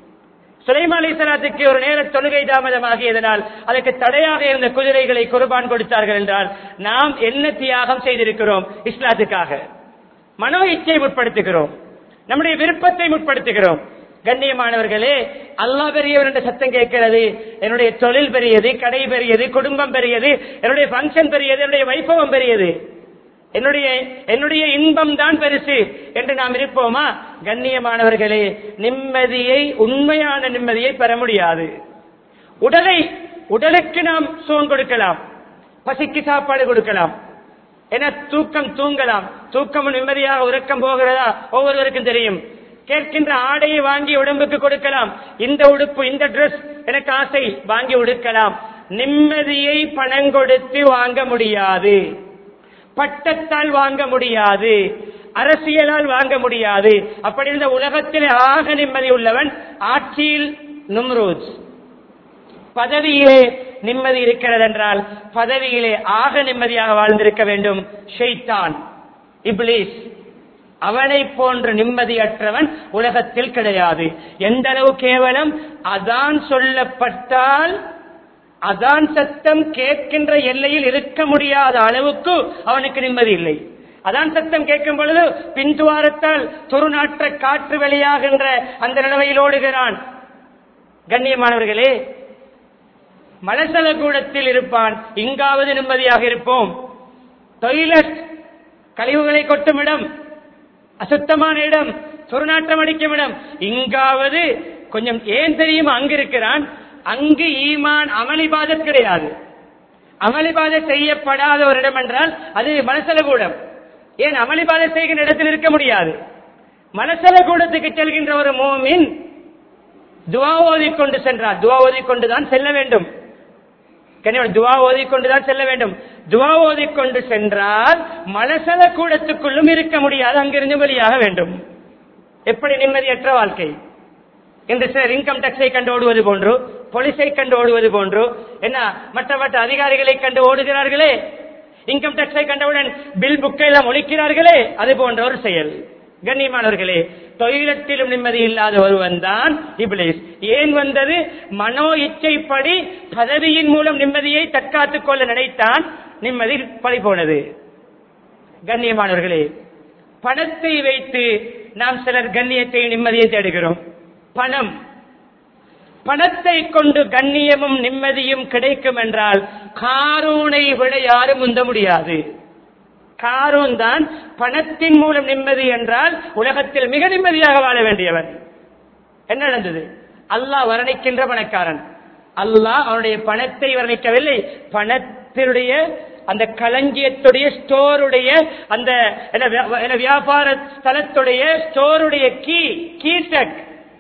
சுலைமா அலி சலாத்துக்கு ஒரு நேர தொழுகை தாமதமாகியதனால் அதற்கு தடையாக இருந்த குதிரைகளை குர்பான் கொடுத்தார்கள் என்றால் நாம் என்ன தியாகம் செய்திருக்கிறோம் இஸ்லாத்துக்காக மனோ இச்சை முற்படுத்துகிறோம் நம்முடைய விருப்பத்தை முற்படுத்துகிறோம் கண்ணியமானவர்களே அல்லா பெரியவர் என்ற சத்தம் கேட்கிறது என்னுடைய தொழில் பெரியது கடை பெரியது குடும்பம் பெரியது என்னுடைய பங்கன் பெரியது என்னுடைய வைபவம் பெரியது என்னுடைய என்னுடைய இன்பம் தான் பெருசு என்று நாம் இருப்போமா கண்ணியமானவர்களே நிம்மதியை உண்மையான நிம்மதியை பெற முடியாது உடலை உடலுக்கு நாம் சுகம் கொடுக்கலாம் பசிக்கு சாப்பாடு கொடுக்கலாம் என தூக்கம் தூங்கலாம் தூக்கம் நிம்மதியாக உறக்கம் போகிறதா ஒவ்வொருவருக்கும் தெரியும் கேட்கின்ற ஆடையை வாங்கி உடம்புக்கு கொடுக்கலாம் இந்த உடுப்பு இந்த டிரெஸ் எனக்கு ஆசை வாங்கி உடுக்கலாம் நிம்மதியை பணம் கொடுத்து வாங்க முடியாது பட்டத்தால் வாங்க முடியாது அரசியலால் வாங்க முடியாது அப்படி இருந்த உலகத்தில் ஆக நிம்மதி உள்ளவன் ஆட்சியில் நும்ரூத் பதவியிலே நிம்மதி இருக்கிறது என்றால் பதவியிலே ஆக நிம்மதியாக வாழ்ந்திருக்க வேண்டும் ஷெய்தான் இப்லீஸ் அவனை போன்ற நிம்மதியற்றவன் உலகத்தில் கிடையாது எந்த அளவு கேவலம் அதான் சொல்லப்பட்டால் அதான் சத்தம் கேட்கின்ற எல்லையில் இருக்க முடியாத அளவுக்கு அவனுக்கு நிம்மதி இல்லை அதான் சத்தம் கேட்கும் பொழுது பின்துவாரத்தால் துருநாற்ற காற்று வெளியாகின்ற அந்த நிலவையில் ஓடுகிறான் கண்ணியமானவர்களே மலசல கூடத்தில் இருப்பான் இங்காவது நிம்மதியாக இருப்போம் டொய்லெட் கழிவுகளை கொட்டும் இடம் அசுத்தமான இடம் துர்நாற்றம் அடிக்கும் இடம் இங்காவது கொஞ்சம் ஏன் தெரியுமா அங்கு இருக்கிறான் அங்கு ஈமான் அமளிபாதத் கிடையாது அமளிபாத செய்யப்படாத ஒரு இடம் என்றால் அது மனசல கூடம் ஏன் அமளிபாத செய்கின்ற இடத்தில் இருக்க முடியாது மனசல கூடத்துக்கு செல்கின்ற ஒரு மோமின் துவா ஓதிக்கொண்டு சென்றார் துவா ஓதிக்கொண்டுதான் செல்ல வேண்டும் கனிவன் துவா ஓதிக்கொண்டுதான் செல்ல வேண்டும் துவா ஓதிக்கொண்டு சென்றால் மலசல கூடத்துக்குள்ளும் இருக்க முடியாது அங்கிருந்து வெளியாக வேண்டும் எப்படி நிம்மதியற்ற வாழ்க்கை இன்று சிலர் இன்கம் டாக்ஸை கண்டு ஓடுவது போன்று போலீஸை கண்டு ஓடுவது போன்று என்ன மற்ற மற்ற அதிகாரிகளை கண்டு ஓடுகிறார்களே இன்கம் டாக்ஸை கண்டவுடன் பில் புக்கை எல்லாம் ஒழிக்கிறார்களே அது போன்ற ஒரு செயல் கண்ணியமானவர்களே தொழிலத்திலும் நிம்மதி இல்லாத ஒருவன் தான் இப்ளீஸ் ஏன் வந்தது மனோ இச்சைப்படி பதவியின் மூலம் நிம்மதியை தற்காத்துக் கொள்ள நினைத்தான் நிம்மதி பழி போனது கண்ணியமானவர்களே பணத்தை வைத்து நாம் சிலர் கண்ணியத்தை நிம்மதியை தேடுகிறோம் பணம் பணத்தை கொண்டு கண்ணியமும் நிம்மதியும் கிடைக்கும் என்றால் காரூனை விட யாரும் உந்த முடியாது காரூன் தான் பணத்தின் மூலம் நிம்மதி என்றால் உலகத்தில் மிக நிம்மதியாக வாழ வேண்டியவன் என்ன நடந்தது அல்லாஹ் வர்ணிக்கின்ற பணக்காரன் அல்லாஹ் அவனுடைய பணத்தை வர்ணிக்கவில்லை பணத்தினுடைய அந்த களஞ்சியத்துடைய ஸ்டோருடைய அந்த என்ன வியா- என்ன வியாபார ஸ்தலத்துடைய ஸ்டோருடைய கீ கீட்டக்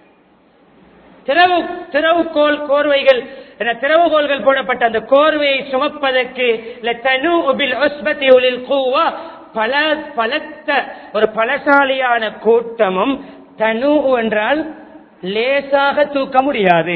திறவு திறவுகோல் கோர்வைகள் என திறவுகோல்கள் போடப்பட்ட அந்த கோர்வையை சுமப்பதற்கு லத்தனு பில் உஸ்பத்தி உலில் குவா பல பலத்த ஒரு பலசாலியான கூட்டமும் தனு என்றால் லேசாக தூக்க முடியாது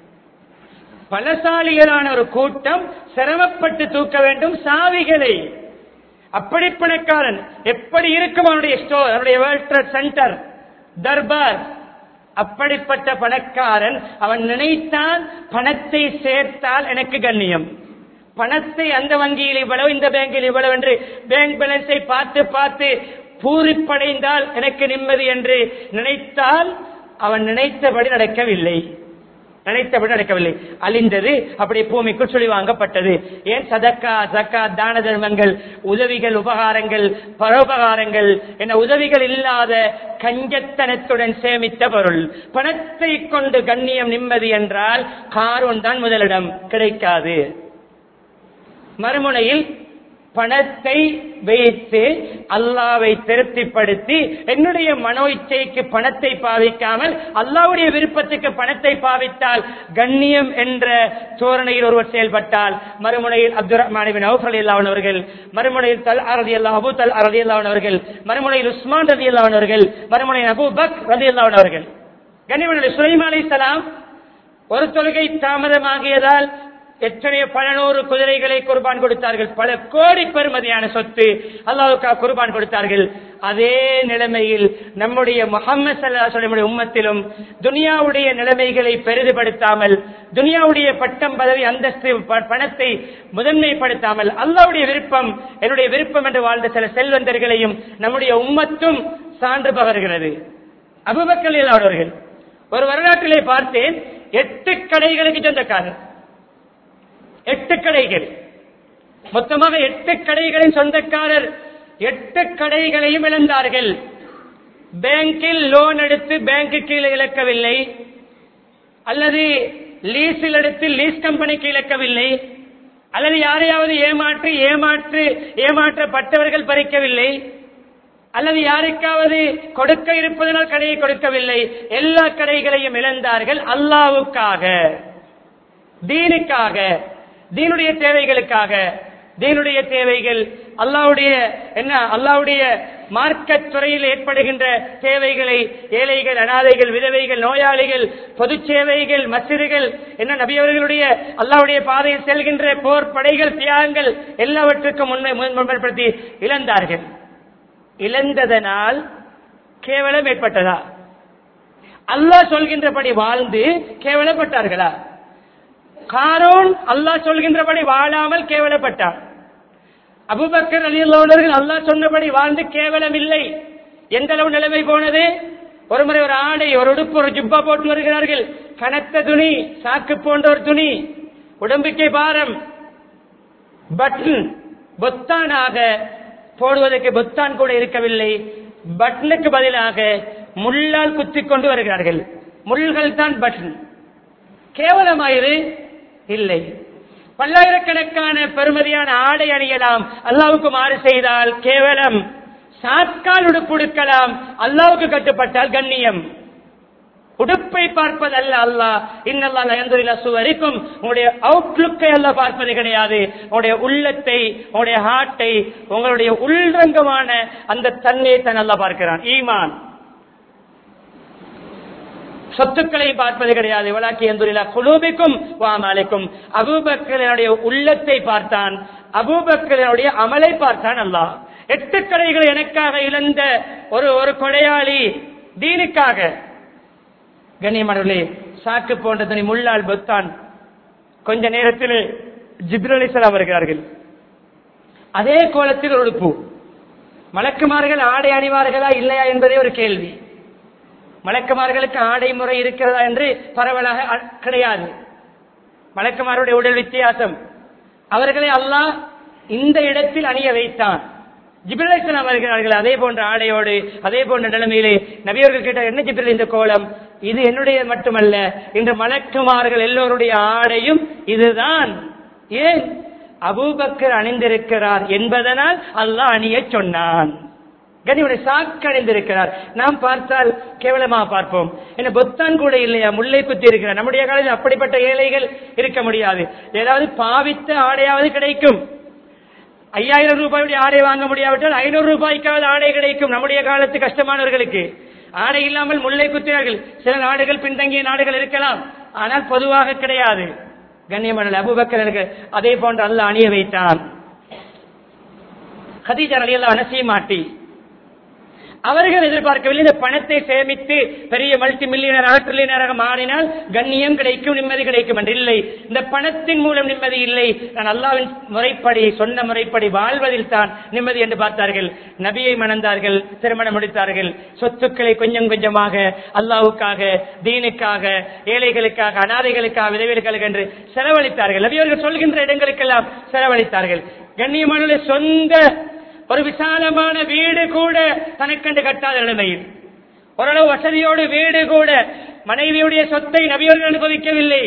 பலசாலிகளான ஒரு கூட்டம் சிரமப்பட்டு தூக்க வேண்டும் சாவிகளை அப்படி பணக்காரன் எப்படி இருக்கும் அவனுடைய ஸ்டோர் அவனுடைய வேர்ல்ட் ட்ரேட் சென்டர் தர்பார் அப்படிப்பட்ட பணக்காரன் அவன் நினைத்தான் பணத்தை சேர்த்தால் எனக்கு கண்ணியம் பணத்தை அந்த வங்கியில் இவ்வளவு இந்த பேங்கில் இவ்வளவு என்று பேங்க் பேலன்ஸை பார்த்து பார்த்து பூரிப்படைந்தால் எனக்கு நிம்மதி என்று நினைத்தால் அவன் நினைத்தபடி நடக்கவில்லை நினைத்தபடி நடக்கவில்லை அழிந்தது அப்படியே பூமிக்குள் சொல்லி வாங்கப்பட்டது ஏன் சதக்கா சக்கா தான தர்மங்கள் உதவிகள் உபகாரங்கள் பரோபகாரங்கள் என உதவிகள் இல்லாத கஞ்சத்தனத்துடன் சேமித்த பொருள் பணத்தை கொண்டு கண்ணியம் நிம்மதி என்றால் காரோன் தான் முதலிடம் கிடைக்காது மறுமுனையில் பணத்தை வைத்து அல்லாவை திருப்திப்படுத்தி என்னுடைய மனோ இச்சைக்கு பணத்தை பாவிக்காமல் அல்லாவுடைய விருப்பத்துக்கு பணத்தை பாவித்தால் கண்ணியம் என்ற தோரணையில் ஒருவர் செயல்பட்டால் மறுமுனையில் Abdul Rahman Auf Ali Allah அவர்கள் மறுமுனையில் தல் அரதி அல்லா அபு தல் அரதி அல்லாஹ் அவர்கள் மறுமுனையில் உஸ்மான் ரதி அல்லாஹ் அவர்கள் மறுமுனையில் அபு பக் ரதி அல்லாஹ் அவர்கள் கண்ணியமனுடைய சுலைமா அலைஹிஸ்ஸலாம் ஒரு தொழுகை தாமதமாகியதால் எத்தனையோ பல நூறு குதிரைகளை குர்பான் கொடுத்தார்கள் பல கோடி பெறுமதியான சொத்து அல்லாவுக்காக குர்பான் கொடுத்தார்கள் அதே நிலைமையில் நம்முடைய முகமது சல்லாஹுடைய உம்மத்திலும் துனியாவுடைய நிலைமைகளை பெரிதுபடுத்தாமல் துனியாவுடைய பட்டம் பதவி அந்தஸ்து ப- பணத்தை முதன்மைப்படுத்தாமல் அல்லாவுடைய விருப்பம் என்னுடைய விருப்பம் என்று வாழ்ந்த சில செல்வந்தர்களையும் நம்முடைய உம்மத்தும் சான்று பகர்கிறது அபுபக்கல் அவர்கள் ஒரு வரலாற்றிலே பார்த்தேன் எட்டு கடைகளுக்கு சொந்தக்காரர் எட்டு கடைகள் மொத்தமாக எட்டு கடைகளின் சொந்தக்காரர் எட்டு கடைகளையும் இழந்தார்கள் பேங்கில் லோன் எடுத்து பேங்குக்கு இழக்கவில்லை அல்லது லீஸில் எடுத்து லீஸ் கம்பெனிக்கு இழக்கவில்லை அல்லது யாரையாவது ஏமாற்றி ஏமாற்று ஏமாற்றப்பட்டவர்கள் பறிக்கவில்லை அல்லது யாருக்காவது கொடுக்க இருப்பதனால் கடையை கொடுக்கவில்லை எல்லா கடைகளையும் இழந்தார்கள் அல்லாவுக்காக தீனுக்காக தீனுடைய தேவைகளுக்காக தீனுடைய தேவைகள் அல்லாவுடைய என்ன அல்லாவுடைய மார்க்கத் துறையில் ஏற்படுகின்ற தேவைகளை ஏழைகள் அனாதைகள் விதவைகள் நோயாளிகள் பொது சேவைகள் மசிறுகள் என்ன நபியவர்களுடைய அல்லாவுடைய பாதையில் செல்கின்ற போர் படைகள் தியாகங்கள் எல்லாவற்றுக்கும் முன்மை முன்படுத்தி இழந்தார்கள் இழந்ததனால் கேவலம் ஏற்பட்டதா அல்லாஹ் சொல்கின்றபடி வாழ்ந்து கேவலப்பட்டார்களா காரோன் அல்லாஹ் சொல்கின்றபடி வாழாமல் கேவலப்பட்டார் அபுபக்கர் அலி அல்லாவுடன் அல்லாஹ் சொன்னபடி வாழ்ந்து கேவலம் இல்லை எந்த அளவு நிலைமை போனது ஒரு முறை ஒரு ஆடை ஒரு உடுப்பு ஒரு ஜுப்பா போட்டு வருகிறார்கள் கனத்த துணி சாக்கு போன்ற ஒரு துணி உடம்புக்கே பாரம் பட்டன் பொத்தானாக போடுவதற்கு பொத்தான் கூட இருக்கவில்லை பட்டனுக்கு பதிலாக முள்ளால் குத்திக் கொண்டு வருகிறார்கள் முள்கள் தான் பட்டன் கேவலமாயிரு இல்லை பல்லாயிரக்கணக்கான பெருமதியான ஆடை அணியலாம் அல்லாவுக்கு மாறு செய்தால் கேவலம் சாக்கால் உடுப்புடுக்கலாம் அல்லாவுக்கு கட்டுப்பட்டால் கண்ணியம் உடுப்பை பார்ப்பதல்ல அல்லாஹ் இன்னல்லா நயந்துரில சுவரிக்கும் உங்களுடைய அவுட்லுக்கை அல்ல பார்ப்பது கிடையாது உங்களுடைய உள்ளத்தை உங்களுடைய ஹார்ட்டை உங்களுடைய உள்ரங்கமான அந்த தன்மையை தான் அல்லா பார்க்கிறான் ஈமான் சொத்துக்களை பார்ப்பது கிடையாது வழக்கு எந்துரிலா குலூபிக்கும் வாமாலைக்கும் அபூபக்கரனுடைய உள்ளத்தை பார்த்தான் அபூபக்கரனுடைய அமலை பார்த்தான் அல்லாஹ் எட்டு கடைகள் எனக்காக இழந்த ஒரு ஒரு கொடையாளி தீனுக்காக கண்ணியமானவர்களே சாக்கு போன்ற துணி முள்ளால் பொத்தான் கொஞ்ச நேரத்தில் ஜிப்ரலிசலாம் வருகிறார்கள் அதே கோலத்தில் ஒரு உடுப்பு மலக்குமார்கள் ஆடை அணிவார்களா இல்லையா என்பதே ஒரு கேள்வி மலக்குமார்களுக்கு ஆடை முறை இருக்கிறதா என்று பரவலாக அ- கிடையாது மலக்குமாருடைய உடல் வித்தியாசம் அவர்களை அல்லாஹ் இந்த இடத்தில் அணிய வைத்தான் ஜிபிரலாம் வருகிறார்கள் அதே போன்ற ஆடையோடு அதே போன்ற நிலைமையிலே நபியவர்கள் கேட்டார் என்ன ஜிபிரல் இந்த கோலம் இது என்னுடைய மட்டுமல்ல இன்று மலக்குமார்கள் எல்லோருடைய ஆடையும் இதுதான் ஏன் அபூபக்கர் அணிந்திருக்கிறார் என்பதனால் அல்லாஹ் அணிய சொன்னான் கனிவுடைய சாக்கு அணிந்திருக்கிறார் நாம் பார்த்தால் கேவலமா பார்ப்போம் என்ன பொத்தான் கூட இல்லையா முல்லை குத்தி இருக்கிறார் நம்முடைய காலத்தில் அப்படிப்பட்ட ஏழைகள் இருக்க முடியாது ஏதாவது பாவித்த ஆடையாவது கிடைக்கும் ஐயாயிரம் ரூபாயுடைய ஆடை வாங்க முடியாவிட்டால் ஐநூறு ரூபாய்க்காவது ஆடை கிடைக்கும் நம்முடைய காலத்து கஷ்டமானவர்களுக்கு ஆடை இல்லாமல் முல்லை குத்தினார்கள் சில நாடுகள் பின்தங்கிய நாடுகள் இருக்கலாம் ஆனால் பொதுவாக கிடையாது கண்ணியமான அபுபக்கரனுக்கு அதே போன்று அல்ல அணிய வைத்தான் ஹதீஜா அலியல்லா அனசிய மாட்டி அவர்கள் எதிர்பார்க்கவில்லை இந்த பணத்தை சேமித்து பெரிய மல்டி மில்லியனராக ட்ரில்லியனராக மாறினால் கண்ணியம் கிடைக்கும் நிம்மதி கிடைக்கும் என்று இல்லை இந்த பணத்தின் மூலம் நிம்மதி இல்லை நான் அல்லாவின் முறைப்படி சொன்ன முறைப்படி வாழ்வதில் தான் நிம்மதி என்று பார்த்தார்கள் நபியை மணந்தார்கள் திருமணம் முடித்தார்கள் சொத்துக்களை கொஞ்சம் கொஞ்சமாக அல்லாவுக்காக தீனுக்காக ஏழைகளுக்காக அனாதைகளுக்காக விதவிகளுக்காக என்று செலவழித்தார்கள் நபி அவர்கள் சொல்கின்ற இடங்களுக்கெல்லாம் செலவழித்தார்கள் கண்ணியமான சொந்த ஒரு விசாலமான வீடு கூட தனக்கென்று கட்டாத நிலைமையில் ஓரளவு வசதியோடு வீடு கூட மனைவியுடைய சொத்தை நபியர்கள் அனுபவிக்கவில்லை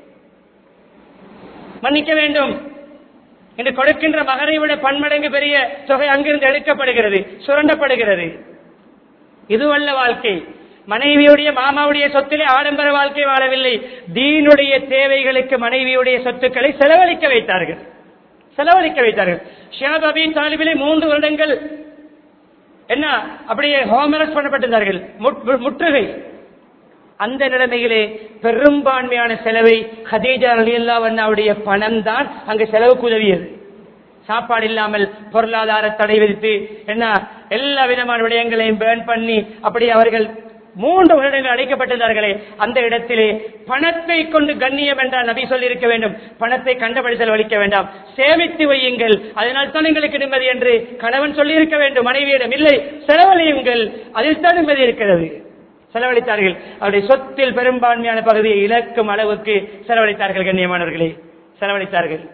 மன்னிக்க வேண்டும் என்று கொடுக்கின்ற மகனை விட பன்மடங்கு பெரிய தொகை அங்கிருந்து எடுக்கப்படுகிறது சுரண்டப்படுகிறது இதுவல்ல வாழ்க்கை மனைவியுடைய மாமாவுடைய சொத்திலே ஆடம்பர வாழ்க்கை வாழவில்லை தீனுடைய தேவைகளுக்கு மனைவியுடைய சொத்துக்களை செலவழிக்க வைத்தார்கள் செலவழிக்க வைத்தார்கள் ஷியாப் அபி தாலிபிலே மூன்று வருடங்கள் என்ன அப்படியே ஹோமரஸ் பண்ணப்பட்டிருந்தார்கள் முற்றுகை அந்த நிலைமையிலே பெரும்பான்மையான செலவை ஹதீஜா அலியல்லா அவருடைய பணம் தான் அங்கு செலவுக்கு உதவியது சாப்பாடு இல்லாமல் பொருளாதார தடை விதித்து என்ன எல்லா விதமான விடயங்களையும் பேர்ன் பண்ணி அப்படி அவர்கள் மூன்று வருடங்கள் அழைக்கப்பட்டிருந்தார்களே அந்த இடத்திலே பணத்தை கொண்டு கண்ணியம் என்றால் நபி சொல்லி இருக்க வேண்டும் பணத்தை கண்டபடி செலவழிக்க வேண்டாம் சேமித்து வையுங்கள் அதனால் தான் எங்களுக்கு நிம்மதி என்று கணவன் சொல்லி இருக்க வேண்டும் மனைவியிடம் இல்லை செலவழியுங்கள் அதில் தான் நிம்மதி இருக்கிறது செலவழித்தார்கள் அவருடைய சொத்தில் பெரும்பான்மையான பகுதியை இழக்கும் அளவுக்கு செலவழித்தார்கள் கண்ணியமானவர்களே செலவழித்தார்கள்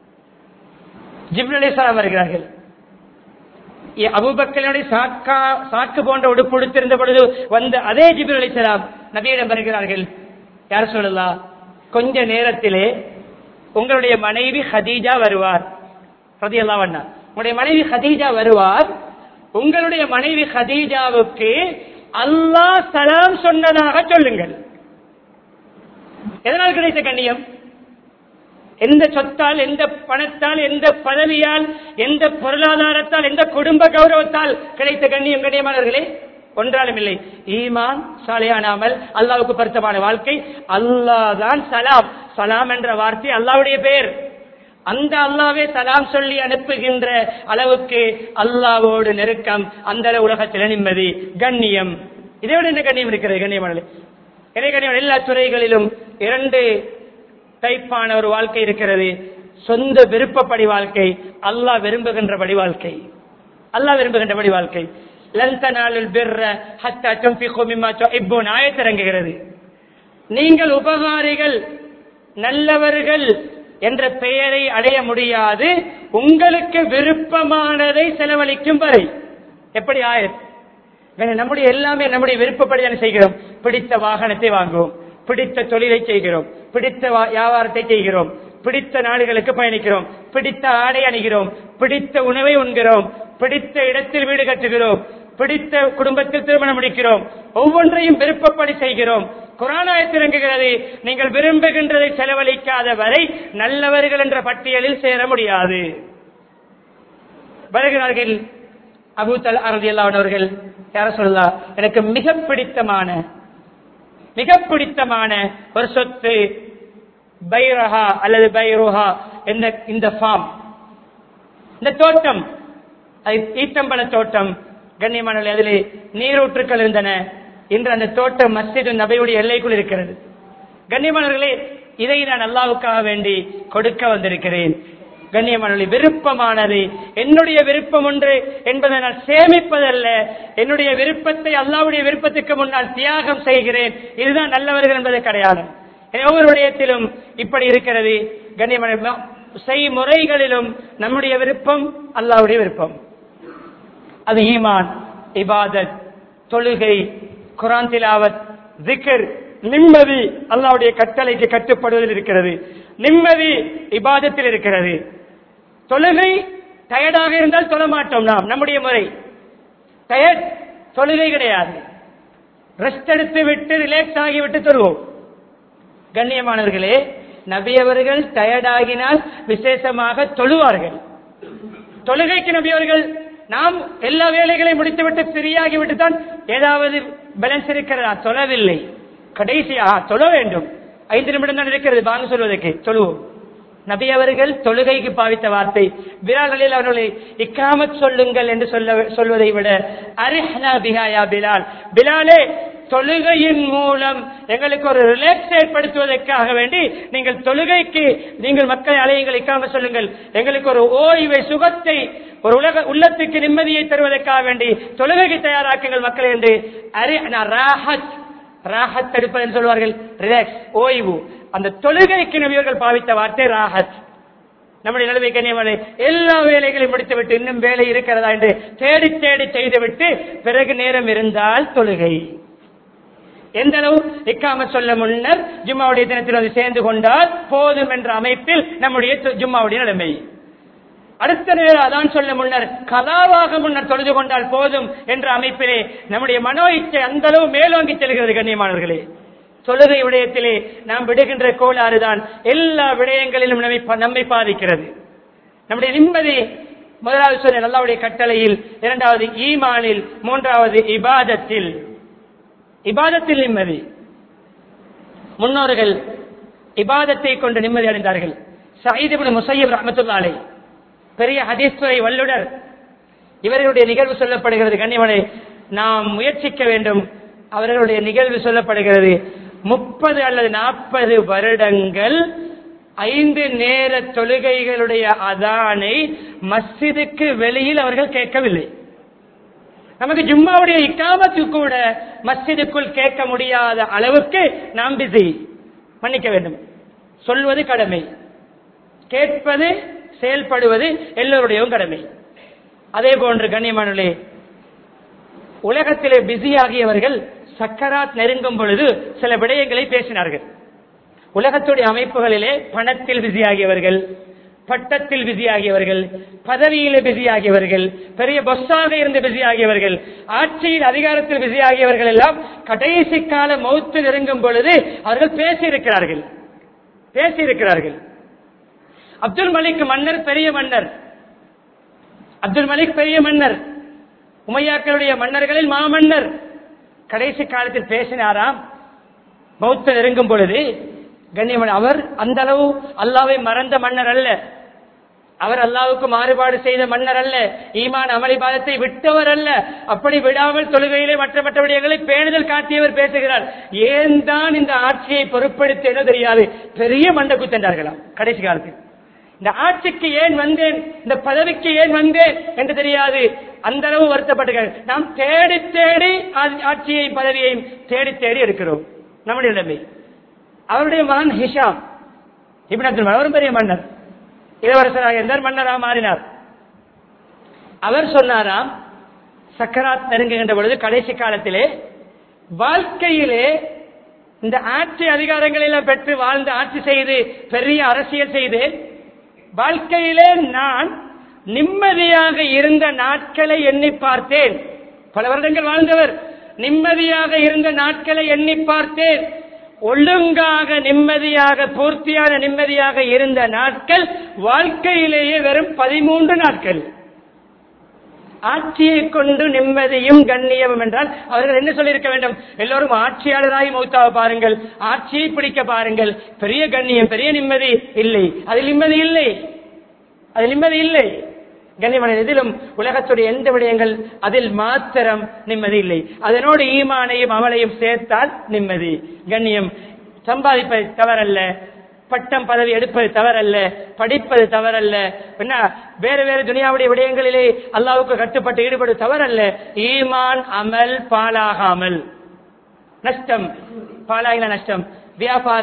ஜிப்ரலேசலாம் வருகிறார்கள் அபுபக்கனுடைய சாக்கா சாக்கு போன்ற உடுப்பு உடுத்திருந்த பொழுது வந்த அதே ஜிபிர் அலிசலாம் நபியிடம் வருகிறார்கள் யார் சொல்லலாம் கொஞ்ச நேரத்திலே உங்களுடைய மனைவி ஹதீஜா வருவார் ரதியல்லா வண்ணா உங்களுடைய மனைவி ஹதீஜா வருவார் உங்களுடைய மனைவி ஹதீஜாவுக்கு அல்லாஹ் சலாம் சொன்னதாக சொல்லுங்கள் எதனால் கிடைத்த கண்ணியம் எந்த சொத்தால் எந்த பணத்தால் எந்த பதவியால் எந்த பொருளாதாரத்தால் எந்த குடும்ப கௌரவத்தால் கிடைத்த கண்ணியம் கண்ணியமானவர்களே ஒன்றாலும் இல்லை ஈமான் சாலையானாமல் அல்லாவுக்கு பொருத்தமான வாழ்க்கை அல்லாதான் சலாம் சலாம் என்ற வார்த்தை அல்லாவுடைய பெயர் அந்த அல்லாவே சலாம் சொல்லி அனுப்புகின்ற அளவுக்கு அல்லாவோடு நெருக்கம் அந்த உலகத்தில் நிம்மதி கண்ணியம் இதை விட என்ன கண்ணியம் இருக்கிறது கண்ணியமான கண்ணியம் எல்லா துறைகளிலும் இரண்டு டைப்பான ஒரு வாழ்க்கை இருக்கிறது சொந்த விருப்பப்படி வாழ்க்கை அல்லாஹ் விரும்புகின்றபடி வாழ்க்கை அல்லாஹ் விரும்புகின்றபடி வாழ்க்கை ஆயத்திறங்குகிறது நீங்கள் உபகாரிகள் நல்லவர்கள் என்ற பெயரை அடைய முடியாது உங்களுக்கு விருப்பமானதை செலவழிக்கும் வரை எப்படி ஆயத் நம்முடைய எல்லாமே நம்முடைய விருப்பப்படி தானே செய்கிறோம் பிடித்த வாகனத்தை வாங்குவோம் பிடித்த தொழிலை செய்கிறோம் பிடித்த வியாபாரத்தை செய்கிறோம் பிடித்த நாடுகளுக்கு பயணிக்கிறோம் பிடித்த ஆடை அணிகிறோம் பிடித்த உணவை உண்கிறோம் பிடித்த இடத்தில் வீடு கட்டுகிறோம் பிடித்த குடும்பத்தில் திருமணம் முடிக்கிறோம் ஒவ்வொன்றையும் விருப்பப்படி செய்கிறோம் குரானாயத்திறங்குகிறது நீங்கள் விரும்புகின்றதை செலவழிக்காத வரை நல்லவர்கள் என்ற பட்டியலில் சேர முடியாது வருகிறார்கள் அபூத்தல் அரதி அவர்கள் யார சொல்லலாம் எனக்கு மிக பிடித்தமான மிக பிடித்தமான ஒரு சொத்து பைரஹா அல்லது பைரோஹா என்ற இந்த ஃபார்ம் இந்த தோட்டம் ஈத்தம்பழ தோட்டம் கண்ணியமான அதில் நீரூற்றுக்கள் இருந்தன இன்று அந்த தோட்டம் மஸ்ஜித் நபையுடைய எல்லைக்குள் இருக்கிறது கண்ணியமானவர்களே இதை நான் அல்லாவுக்காக வேண்டி கொடுக்க வந்திருக்கிறேன் கண்ணியமான விருப்பமானது என்னுடைய விருப்பம் ஒன்று என்பதை நான் சேமிப்பதல்ல என்னுடைய விருப்பத்தை அல்லாவுடைய விருப்பத்துக்கு முன்னால் தியாகம் செய்கிறேன் இதுதான் நல்லவர்கள் என்பது கிடையாது ஒவ்வொரு விடயத்திலும் இப்படி இருக்கிறது கண்ணியமான செய்முறைகளிலும் நம்முடைய விருப்பம் அல்லாவுடைய விருப்பம் அது ஈமான் இபாதத் தொழுகை குரான் திலாவத் ஜிக்கர் நிம்மதி அல்லாவுடைய கட்டளைக்கு கட்டுப்படுவதில் இருக்கிறது நிம்மதி இபாதத்தில் இருக்கிறது தொழுகை டயர்டாக இருந்தால் தொழ மாட்டோம் நாம் நம்முடைய முறை டயர்ட் தொழுகை கிடையாது ரெஸ்ட் எடுத்து விட்டு ரிலாக்ஸ் ஆகிவிட்டு தொழுவோம் கண்ணியமானவர்களே நபி அவர்கள் டயர்டாகினால் விசேஷமாக தொழுவார்கள் தொழுகைக்கு நபி அவர்கள் நாம் எல்லா வேலைகளையும் முடித்துவிட்டு ஃப்ரீயாகி விட்டு தான் ஏதாவது பேலன்ஸ் இருக்கிறதா தொழவில்லை கடைசியாக தொழ வேண்டும் ஐந்து நிமிடம் தான் இருக்கிறது பாங்க சொல்வதற்கு தொழுவோம் நபி அவர்கள் தொழுகைக்கு பாவித்த வார்த்தை பிலாலில் அவர்களை இக்காமத் சொல்லுங்கள் என்று சொல்ல சொல்வதை விட அரிஹனா பிஹாயா பிலால் பிலாலே தொழுகையின் மூலம் எங்களுக்கு ஒரு ரிலாக்ஸ் ஏற்படுத்துவதற்காக வேண்டி நீங்கள் தொழுகைக்கு நீங்கள் மக்களை அலையுங்கள் இக்காம சொல்லுங்கள் எங்களுக்கு ஒரு ஓய்வை சுகத்தை ஒரு உலக உள்ளத்துக்கு நிம்மதியை தருவதற்காக வேண்டி தொழுகைக்கு தயாராக்குங்கள் மக்கள் என்று அரி ராஹத் ராஹத் எடுப்பது என்று சொல்வார்கள் ரிலாக்ஸ் ஓய்வு அந்த தொழுகைக்கு நபியர்கள் பாவித்த வார்த்தை ராஹத் நம்முடைய நிலைமை கண்ணியமான எல்லா வேலைகளையும் முடித்துவிட்டு இன்னும் வேலை இருக்கிறதா என்று தேடி தேடி செய்துவிட்டு பிறகு நேரம் இருந்தால் தொழுகை எந்த அளவு இக்காம சொல்ல முன்னர் ஜும்மாவுடைய தினத்தில் வந்து சேர்ந்து கொண்டால் போதும் என்ற அமைப்பில் நம்முடைய து- ஜும்மாவுடைய நிலைமை அடுத்த நேரம் அதான் சொல்ல முன்னர் கலாவாக முன்னர் தொழுது கொண்டால் போதும் என்ற அமைப்பிலே நம்முடைய மனோ இச்சை அந்த அளவு மேலோங்கி செல்கிறது கண்ணியமானவர்களே தொழுகை விடயத்திலே நாம் விடுகின்ற கோளாறுதான் எல்லா விடயங்களிலும் நம்மை பா- நம்மை பாதிக்கிறது நம்முடைய நிம்மதி முதலாவது சொன்ன அல்லாவுடைய கட்டளையில் இரண்டாவது ஈமானில் மூன்றாவது இபாதத்தில் இபாதத்தில் நிம்மதி முன்னோர்கள் இபாதத்தை கொண்டு நிம்மதி அடைந்தார்கள் சயீதுபின் முசையப் ரஹமத்துல்லாலை பெரிய ஹதீஸ்துறை வல்லுனர் இவர்களுடைய நிகழ்வு சொல்லப்படுகிறது கண்ணியமனை நாம் முயற்சிக்க வேண்டும் அவர்களுடைய நிகழ்வு சொல்லப்படுகிறது முப்பது அல்லது நாற்பது வருடங்கள் ஐந்து நேர தொழுகைகளுடைய அதானை மஸ்ஜிதுக்கு வெளியில் அவர்கள் கேட்கவில்லை நமக்கு ஜும்மாவுடைய இக்காமத்து கூட மஸ்ஜிதுக்குள் கேட்க முடியாத அளவுக்கு நாம் பிஸி மன்னிக்க வேண்டும் சொல்வது கடமை கேட்பது செயல்படுவது எல்லோருடையும் கடமை அதே போன்று கண்ணியமானே உலகத்திலே பிஸியாகியவர்கள் சக்கராத் நெருங்கும் பொழுது சில விடயங்களை பேசினார்கள் உலகத்துடைய அமைப்புகளிலே பணத்தில் பிஸியாகியவர்கள் பட்டத்தில் பிஸியாகியவர்கள் பதவியிலே பிஸியாகியவர்கள் பெரிய பொஸ்ஸாக இருந்து பிஸியாகியவர்கள் ஆட்சியில் அதிகாரத்தில் பிஸியாகியவர்கள் எல்லாம் கடைசி கால மௌத்து நெருங்கும் பொழுது அவர்கள் பேசியிருக்கிறார்கள் பேசியிருக்கிறார்கள் அப்துல் மலிக் மன்னர் பெரிய மன்னர் அப்துல் மலிக் பெரிய மன்னர் உமையாக்களுடைய மன்னர்களில் மாமன்னர் கடைசி காலத்தில் பேசினாராம் மௌத்த நெருங்கும் பொழுது கண்ணியமன் அவர் அந்த அளவு அல்லாவை மறந்த மன்னர் அல்ல அவர் அல்லாவுக்கு மாறுபாடு செய்த மன்னர் அல்ல ஈமான் அமளிபாதத்தை விட்டவர் அல்ல அப்படி விடாமல் தொழுகையிலே மற்ற மற்ற விடயங்களை பேணுதல் காட்டியவர் பேசுகிறார் ஏன் தான் இந்த ஆட்சியை பொருட்படுத்தேனோ தெரியாது பெரிய மண்ட குத்தென்றார்களாம் கடைசி காலத்தில் இந்த ஆட்சிக்கு ஏன் வந்தேன் இந்த பதவிக்கு ஏன் வந்தேன் என்று தெரியாது அந்த அளவு வருத்தப்பட்டுகள் நாம் தேடி தேடி ஆ- ஆட்சியையும் பதவியையும் தேடி தேடி எடுக்கிறோம் நம்முடைய நிலைமை அவருடைய மகன் ஹிஷாம் இப்னு அப்துல் மலக் அவரும் பெரிய மன்னர் இளவரசராக இருந்தார் மன்னராக மாறினார் அவர் சொன்னாராம் சக்கராத் நெருங்குகின்ற பொழுது கடைசி காலத்திலே வாழ்க்கையிலே இந்த ஆட்சி அதிகாரங்களை எல்லாம் பெற்று வாழ்ந்து ஆட்சி செய்து பெரிய அரசியல் செய்து வாழ்க்கையிலே நான் நிம்மதியாக இருந்த நாட்களை எண்ணி பார்த்தேன் பல வருடங்கள் வாழ்ந்தவர் நிம்மதியாக இருந்த நாட்களை எண்ணி பார்த்தேன் ஒழுங்காக நிம்மதியாக பூர்த்தியான நிம்மதியாக இருந்த நாட்கள் வாழ்க்கையிலேயே வெறும் பதிமூன்று நாட்கள் ஆட்சியை கொண்டு நிம்மதியும் கண்ணியமும் என்றால் அவர்கள் என்ன சொல்லியிருக்க வேண்டும் எல்லோரும் ஆட்சியாளராய் மௌத்தாவ பாருங்கள் ஆட்சியை பிடிக்க பாருங்கள் பெரிய கண்ணியம் பெரிய நிம்மதி இல்லை அதில் நிம்மதி இல்லை அது நிம்மதி இல்லை கண்ணியமான இதிலும் உலகத்துடைய எந்த விடயங்கள் அதில் மாத்திரம் நிம்மதி இல்லை அதனோடு ஈமானையும் அமலையும் சேர்த்தால் நிம்மதி கண்ணியம் சம்பாதிப்பது தவறல்ல பட்டம் பதவி எடுப்பது தவறல்ல படிப்பது தவறல்ல என்ன வேறு வேறு துனியாவுடைய விடயங்களிலே அல்லாவுக்கு கட்டுப்பட்டு ஈடுபடு தவறல்ல ஈமான் அமல் பாலாகாமல் நஷ்டம் பாலாகின நஷ்டம் வியாபாரம்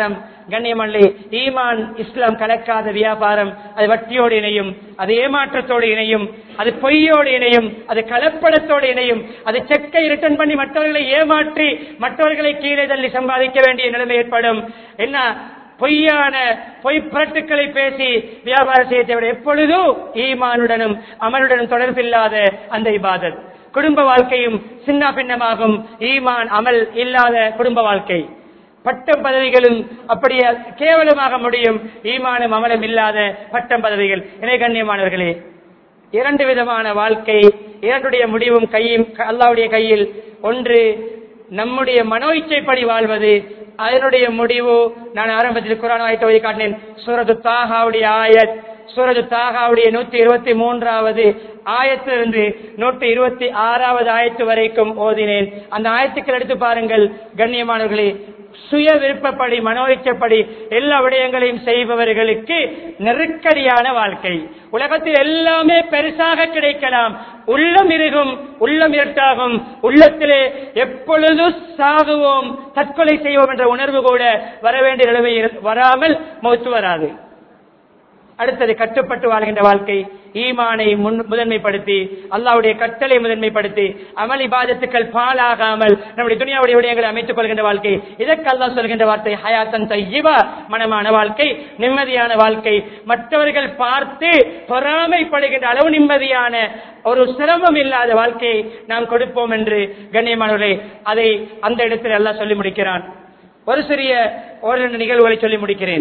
கண்ணியமல்லி ஈமான் இஸ்லாம் கலக்காத வியாபாரம் அது வட்டியோடு இணையும் அது ஏமாற்றத்தோடு இணையும் அது பொய்யோடு இணையும் அது கலப்படத்தோடு இணையும் அது செக்கை ரிட்டர்ன் பண்ணி மற்றவர்களை ஏமாற்றி மற்றவர்களை கீழே தள்ளி சம்பாதிக்க வேண்டிய நிலைமை ஏற்படும் என்ன பொய்யான பொய் புரட்டுக்களை பேசி வியாபாரம் செய்ய தேவை எப்பொழுதும் ஈமானுடனும் அமலுடனும் தொடர்பில்லாத அந்த இபாதத் குடும்ப வாழ்க்கையும் சின்ன பின்னமாகும் ஈமான் அமல் இல்லாத குடும்ப வாழ்க்கை பட்டம் பதவிகளும் அப்படியே கேவலமாக முடியும் ஈமானும் அமலும் இல்லாத பட்டம் பதவிகள் இணை கண்ணியமானவர்களே இரண்டு விதமான வாழ்க்கை இரண்டுடைய முடிவும் கையும் அல்லாவுடைய கையில் ஒன்று நம்முடைய மனோ இச்சைப்படி வாழ்வது அதனுடைய முடிவு நான் ஆரம்பத்தில் குரான் ஆயத்தை ஓதி காட்டினேன் சூரது தாகாவுடைய ஆயத் சூரது தாகாவுடைய நூத்தி இருபத்தி மூன்றாவது ஆயத்திலிருந்து நூற்றி இருபத்தி ஆறாவது ஆயத்து வரைக்கும் ஓதினேன் அந்த ஆயத்துக்கள் எடுத்து பாருங்கள் கண்ணியமானவர்களே சுய விருப்பப்படி மனோயிச்சப்படி எல்லா விடயங்களையும் செய்பவர்களுக்கு நெருக்கடியான வாழ்க்கை உலகத்தில் எல்லாமே பெருசாக கிடைக்கலாம் உள்ளம் இருக்கும் உள்ளம் இருட்டாகும் உள்ளத்திலே எப்பொழுது சாகுவோம் தற்கொலை செய்வோம் என்ற உணர்வு கூட வர வேண்டிய நிலைமை இரு- வராமல் மௌத்து வராது அடுத்தது கட்டுப்பட்டு வாழ்கின்ற வாழ்க்கை ஈமானை முன் முதன்மைப்படுத்தி அல்லாவுடைய கட்டளை முதன்மைப்படுத்தி அமல் இபாதத்துக்கள் பாழாகாமல் நம்முடைய துணியாவுடைய விடயங்களை அமைத்துக் கொள்கின்ற வாழ்க்கை இதற்கு அல்லாஹ் சொல்கின்ற வார்த்தை ஹயாத்தன் தையிவா மனமான வாழ்க்கை நிம்மதியான வாழ்க்கை மற்றவர்கள் பார்த்து பொறாமைப்படுகின்ற அளவு நிம்மதியான ஒரு சிரமம் இல்லாத வாழ்க்கையை நாம் கொடுப்போம் என்று கண்ணியமானவர்களே அதை அந்த இடத்தில் அல்லாஹ் சொல்லி முடிக்கிறான் ஒரு சிறிய ஒரு ரெண்டு நிகழ்வுகளை சொல்லி முடிக்கிறேன்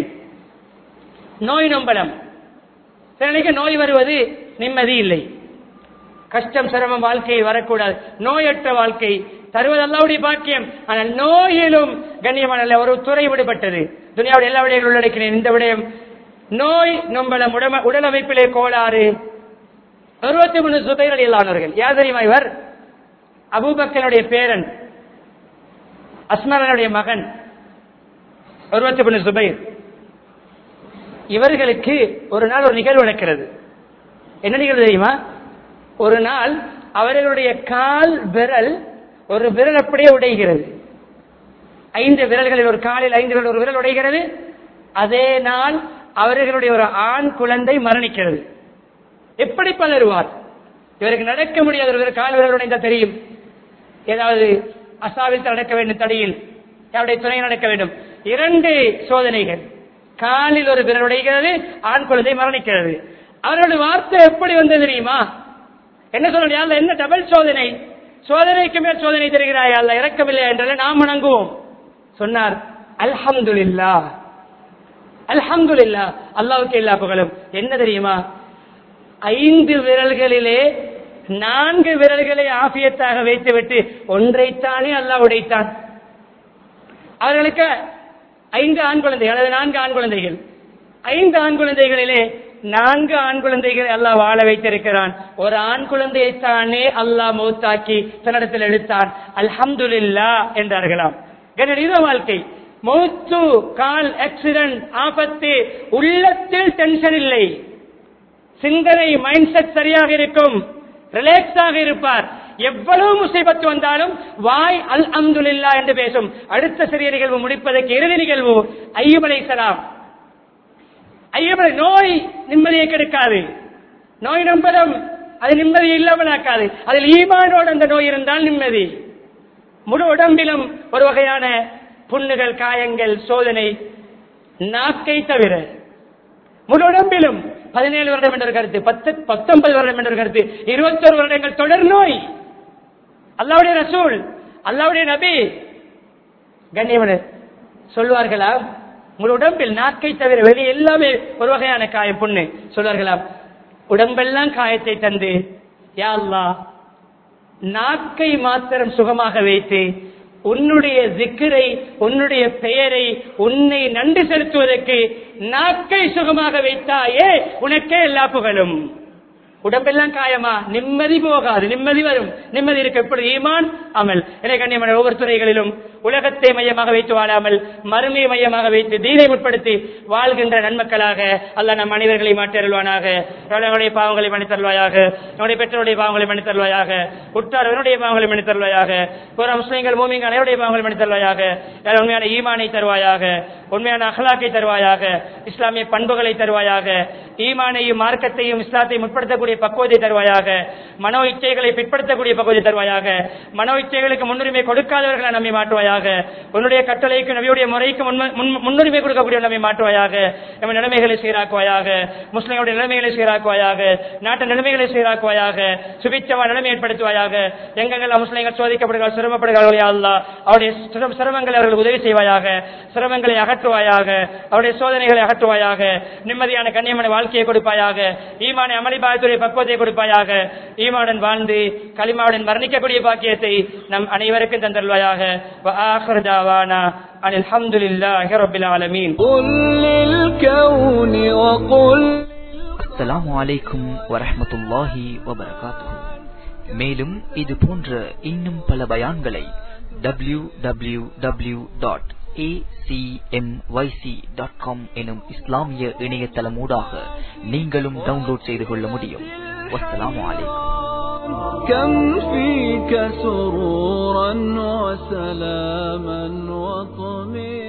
நோய் நம்பலம் சிலருக்கு நோய் வருவது நிம்மதி இல்லை கஷ்டம் சிரமம் வாழ்க்கையில் வரக்கூடாது நோயற்ற வாழ்க்கை தருவது அல்லாவுடைய பாக்கியம் ஆனால் நோயிலும் கண்ணியமான அல்ல, ஒரு துறை விடுபட்டது துனியாவுடைய எல்லா விடயங்களும் உள்ளடக்கிறேன் இந்த விடயம் நோய் நம்பலம் உடம உடல் அமைப்பிலே கோளாறு அறுபத்தி மூணு சுதைகள் இல்லாதவர்கள் யார் தெரியுமா இவர் அபூபக்கனுடைய பேரன் அஸ்மரனுடைய மகன் அறுபத்தி மூணு சுபைர் இவர்களுக்கு ஒரு நாள் ஒரு நிகழ்வு நடக்கிறது என்ன நிகழ்வு தெரியுமா ஒரு நாள் அவர்களுடைய கால் விரல் ஒரு விரல் அப்படியே உடைகிறது ஐந்து விரல்களில் ஒரு காலில் ஐந்து விரல் ஒரு விரல் உடைகிறது அதே நாள் அவர்களுடைய ஒரு ஆண் குழந்தை மரணிக்கிறது எப்படி பலருவார் இவருக்கு நடக்க முடியாத ஒரு விரல், கால் விரல் உடைந்தால் தெரியும் ஏதாவது அசாவில் நடக்க வேண்டும் தடியில் யாருடைய துணை நடக்க வேண்டும் இரண்டு சோதனைகள் காலில் ஒரு விரல் உடைகிறது ஆண் குழந்தை மரணிக்கிறது அவர்களுடைய வார்த்தை எப்படி வந்தது தெரியுமா என்ன சொல்ல அல்ல என்ன டபுள் சோதனை சோதனைக்கு மேல் சோதனை தருகிறாய் அல்ல இறக்கவில்லை என்றால நாம் வணங்குவோம் சொன்னார் அல்ஹம்துலில்லா அல்ஹம்துலில்லா அல்லாவுக்கு எல்லா புகழும் என்ன தெரியுமா ஐந்து விரல்களிலே நான்கு விரல்களை ஆபியத்தாக வைத்துவிட்டு ஒன்றைத்தானே அல்லாஹ் உடைத்தான் அவர்களுக்கு ஐந்து ஆண் குழந்தைகள் அல்லது நான்கு ஆண் குழந்தைகள் ஐந்து ஆண் குழந்தைகளிலே நான்கு ஆண் குழந்தைகளை அல்லாஹ் வாழ வைத்திருக்கிறான் ஒரு ஆண் குழந்தையைத்தானே அல்லாஹ் மௌத்தாக்கி தன்னிடத்தில் எடுத்தான் அல்ஹம்துலில்லா என்றார்களாம் கனடித வாழ்க்கை மௌத்து கால் ஆக்சிடென்ட் ஆபத்து உள்ளத்தில் டென்ஷன் இல்லை சிந்தனை மைண்ட் செட் சரியாக இருக்கும் ரிலாக்ஸாக இருப்பார் எவ்வளவு முசைபத்து வந்தாலும் வாய் அல் அம்துல்லா என்று பேசும் அடுத்த சிறிய நிகழ்வு முடிப்பதற்கு இறுதி நிகழ்வு ஐயூப் அலைஹிஸ்ஸலாம் ஐயூப் அலை- நோய் நிம்மதியை கெடுக்காது நோய் நம்பலம் அது நிம்மதியை இல்லாமலாக்காது அதில் ஈமானோடு அந்த நோய் இருந்தால் நிம்மதி முழு உடம்பிலும் ஒரு வகையான புண்ணுகள் காயங்கள் சோதனை நாக்கை தவிர முழு உடம்பிலும் பதினேழு வருடம் என்ற ஒரு கருத்து பத்து பத்தொன்பது வருடம் என்ற ஒரு கருத்து இருபத்தொரு வருடங்கள் தொடர் நோய் அல்லாவுடைய ரசூல் அல்லாவுடைய நபி கண்ணியவனர் சொல்வார்களா உங்கள் உடம்பில் நாக்கை தவிர வெளியே எல்லாமே ஒரு வகையான காயம் புண்ணு சொல்வார்களாம் உடம்பெல்லாம் காயத்தை தந்து யா அல்லாஹ் நாக்கை மாத்திரம் சுகமாக வைத்து உன்னுடைய திக்கரை உன்னுடைய பெயரை உன்னை நன்றி செலுத்துவதற்கு நாக்கை சுகமாக வைத்தாயே உனக்கே எல்லா புகழும் உடம்பெல்லாம் காயமா நிம்மதி போகாது நிம்மதி வரும் நிம்மதி இருக்க எப்படி ஈமான் அமல் எனவே கண்ணியமான ஒவ்வொரு துறைகளிலும் உலகத்தை மையமாக வைத்து வாழாமல் மறுமையை மையமாக வைத்து தீனை முற்படுத்தி வாழ்கின்ற நன்மக்களாக அல்ல நம் அனைவர்களை மாற்றியருள்வானாக நம்முடைய பாவங்களை மன்னித்தருள்வாயாக நம்முடைய பெற்றோருடைய பாவங்களை மன்னித்தருள்வாயாக உற்றாரவனுடைய பாவங்களை மன்னித்தருள்வாயாக புற முஸ்லிம்கள் மூமிங்க அனைவருடைய பாவங்களை மன்னித்தருள்வாயாக யார் உண்மையான ஈமானை தருவாயாக உண்மையான அகலாக்கை தருவாயாக இஸ்லாமிய பண்புகளை தருவாயாக ஈமானையும் மார்க்கத்தையும் இஸ்லாத்தையும் முற்படுத்தக்கூடிய பக்குவத்தை தருவாயாக மனோ இச்சைகளை பிற்படுத்தக்கூடிய பக்குவத்தை தருவாயாக மனோ இச்சைகளுக்கு முன்னுரிமை கொடுக்காதவர்களை நம்மை மாற்றுவாயாக உன்னுடைய கட்டளைக்கு நபியுடைய முறைக்கு முன்ம- முன்- முன்னுரிமை கொடுக்கக்கூடிய நம்மை மாற்றுவாயாக நம்ம நிலைமைகளை சீராக்குவாயாக முஸ்லிம்களுடைய நிலைமைகளை சீராக்குவாயாக நாட்டு நிலைமைகளை சீராக்குவாயாக சுபிச்சமான நிலைமை ஏற்படுத்துவாயாக எங்கெங்கெல்லாம் முஸ்லிம்கள் சோதிக்கப்படுகிறார் சிரமப்படுகிறார்கள் யா அல்லாஹ் அவருடைய சிரம்- சிரமங்களை அவர்கள் உதவி செய்வாயாக சிரமங்களை அகற்றுவாயாக அவருடைய சோதனைகளை அகற்றுவாயாக நிம்மதியான கண்ணியமான வாழ்க்கையை கொடுப்பாயாக ஈமானை அமளிபாயத்துடைய பக்குவத்தை கொடுப்பாயாக ஈமாவுடன் வாழ்ந்து களிமாவுடன் மரணிக்கக்கூடிய பாக்கியத்தை நம் அனைவருக்கும் தந்தருவாயாக وآخر دعوانا أن الحمد لله رب العالمين قل للكون وقل அஸ்ஸலாமு அலைக்கும் வரஹ்மத்துல்லாஹி வபரகாத்துஹு மேலும் இது போன்ற இன்னும் பல பயான்களை W W W dot dot com எனும் இஸ்லாமிய இணையதளமூடாக நீங்களும் டவுன்லோட் செய்து கொள்ள முடியும் வஸ்ஸலாமு அலைக்கும் كم فيك سرورا وسلاما وطمئنا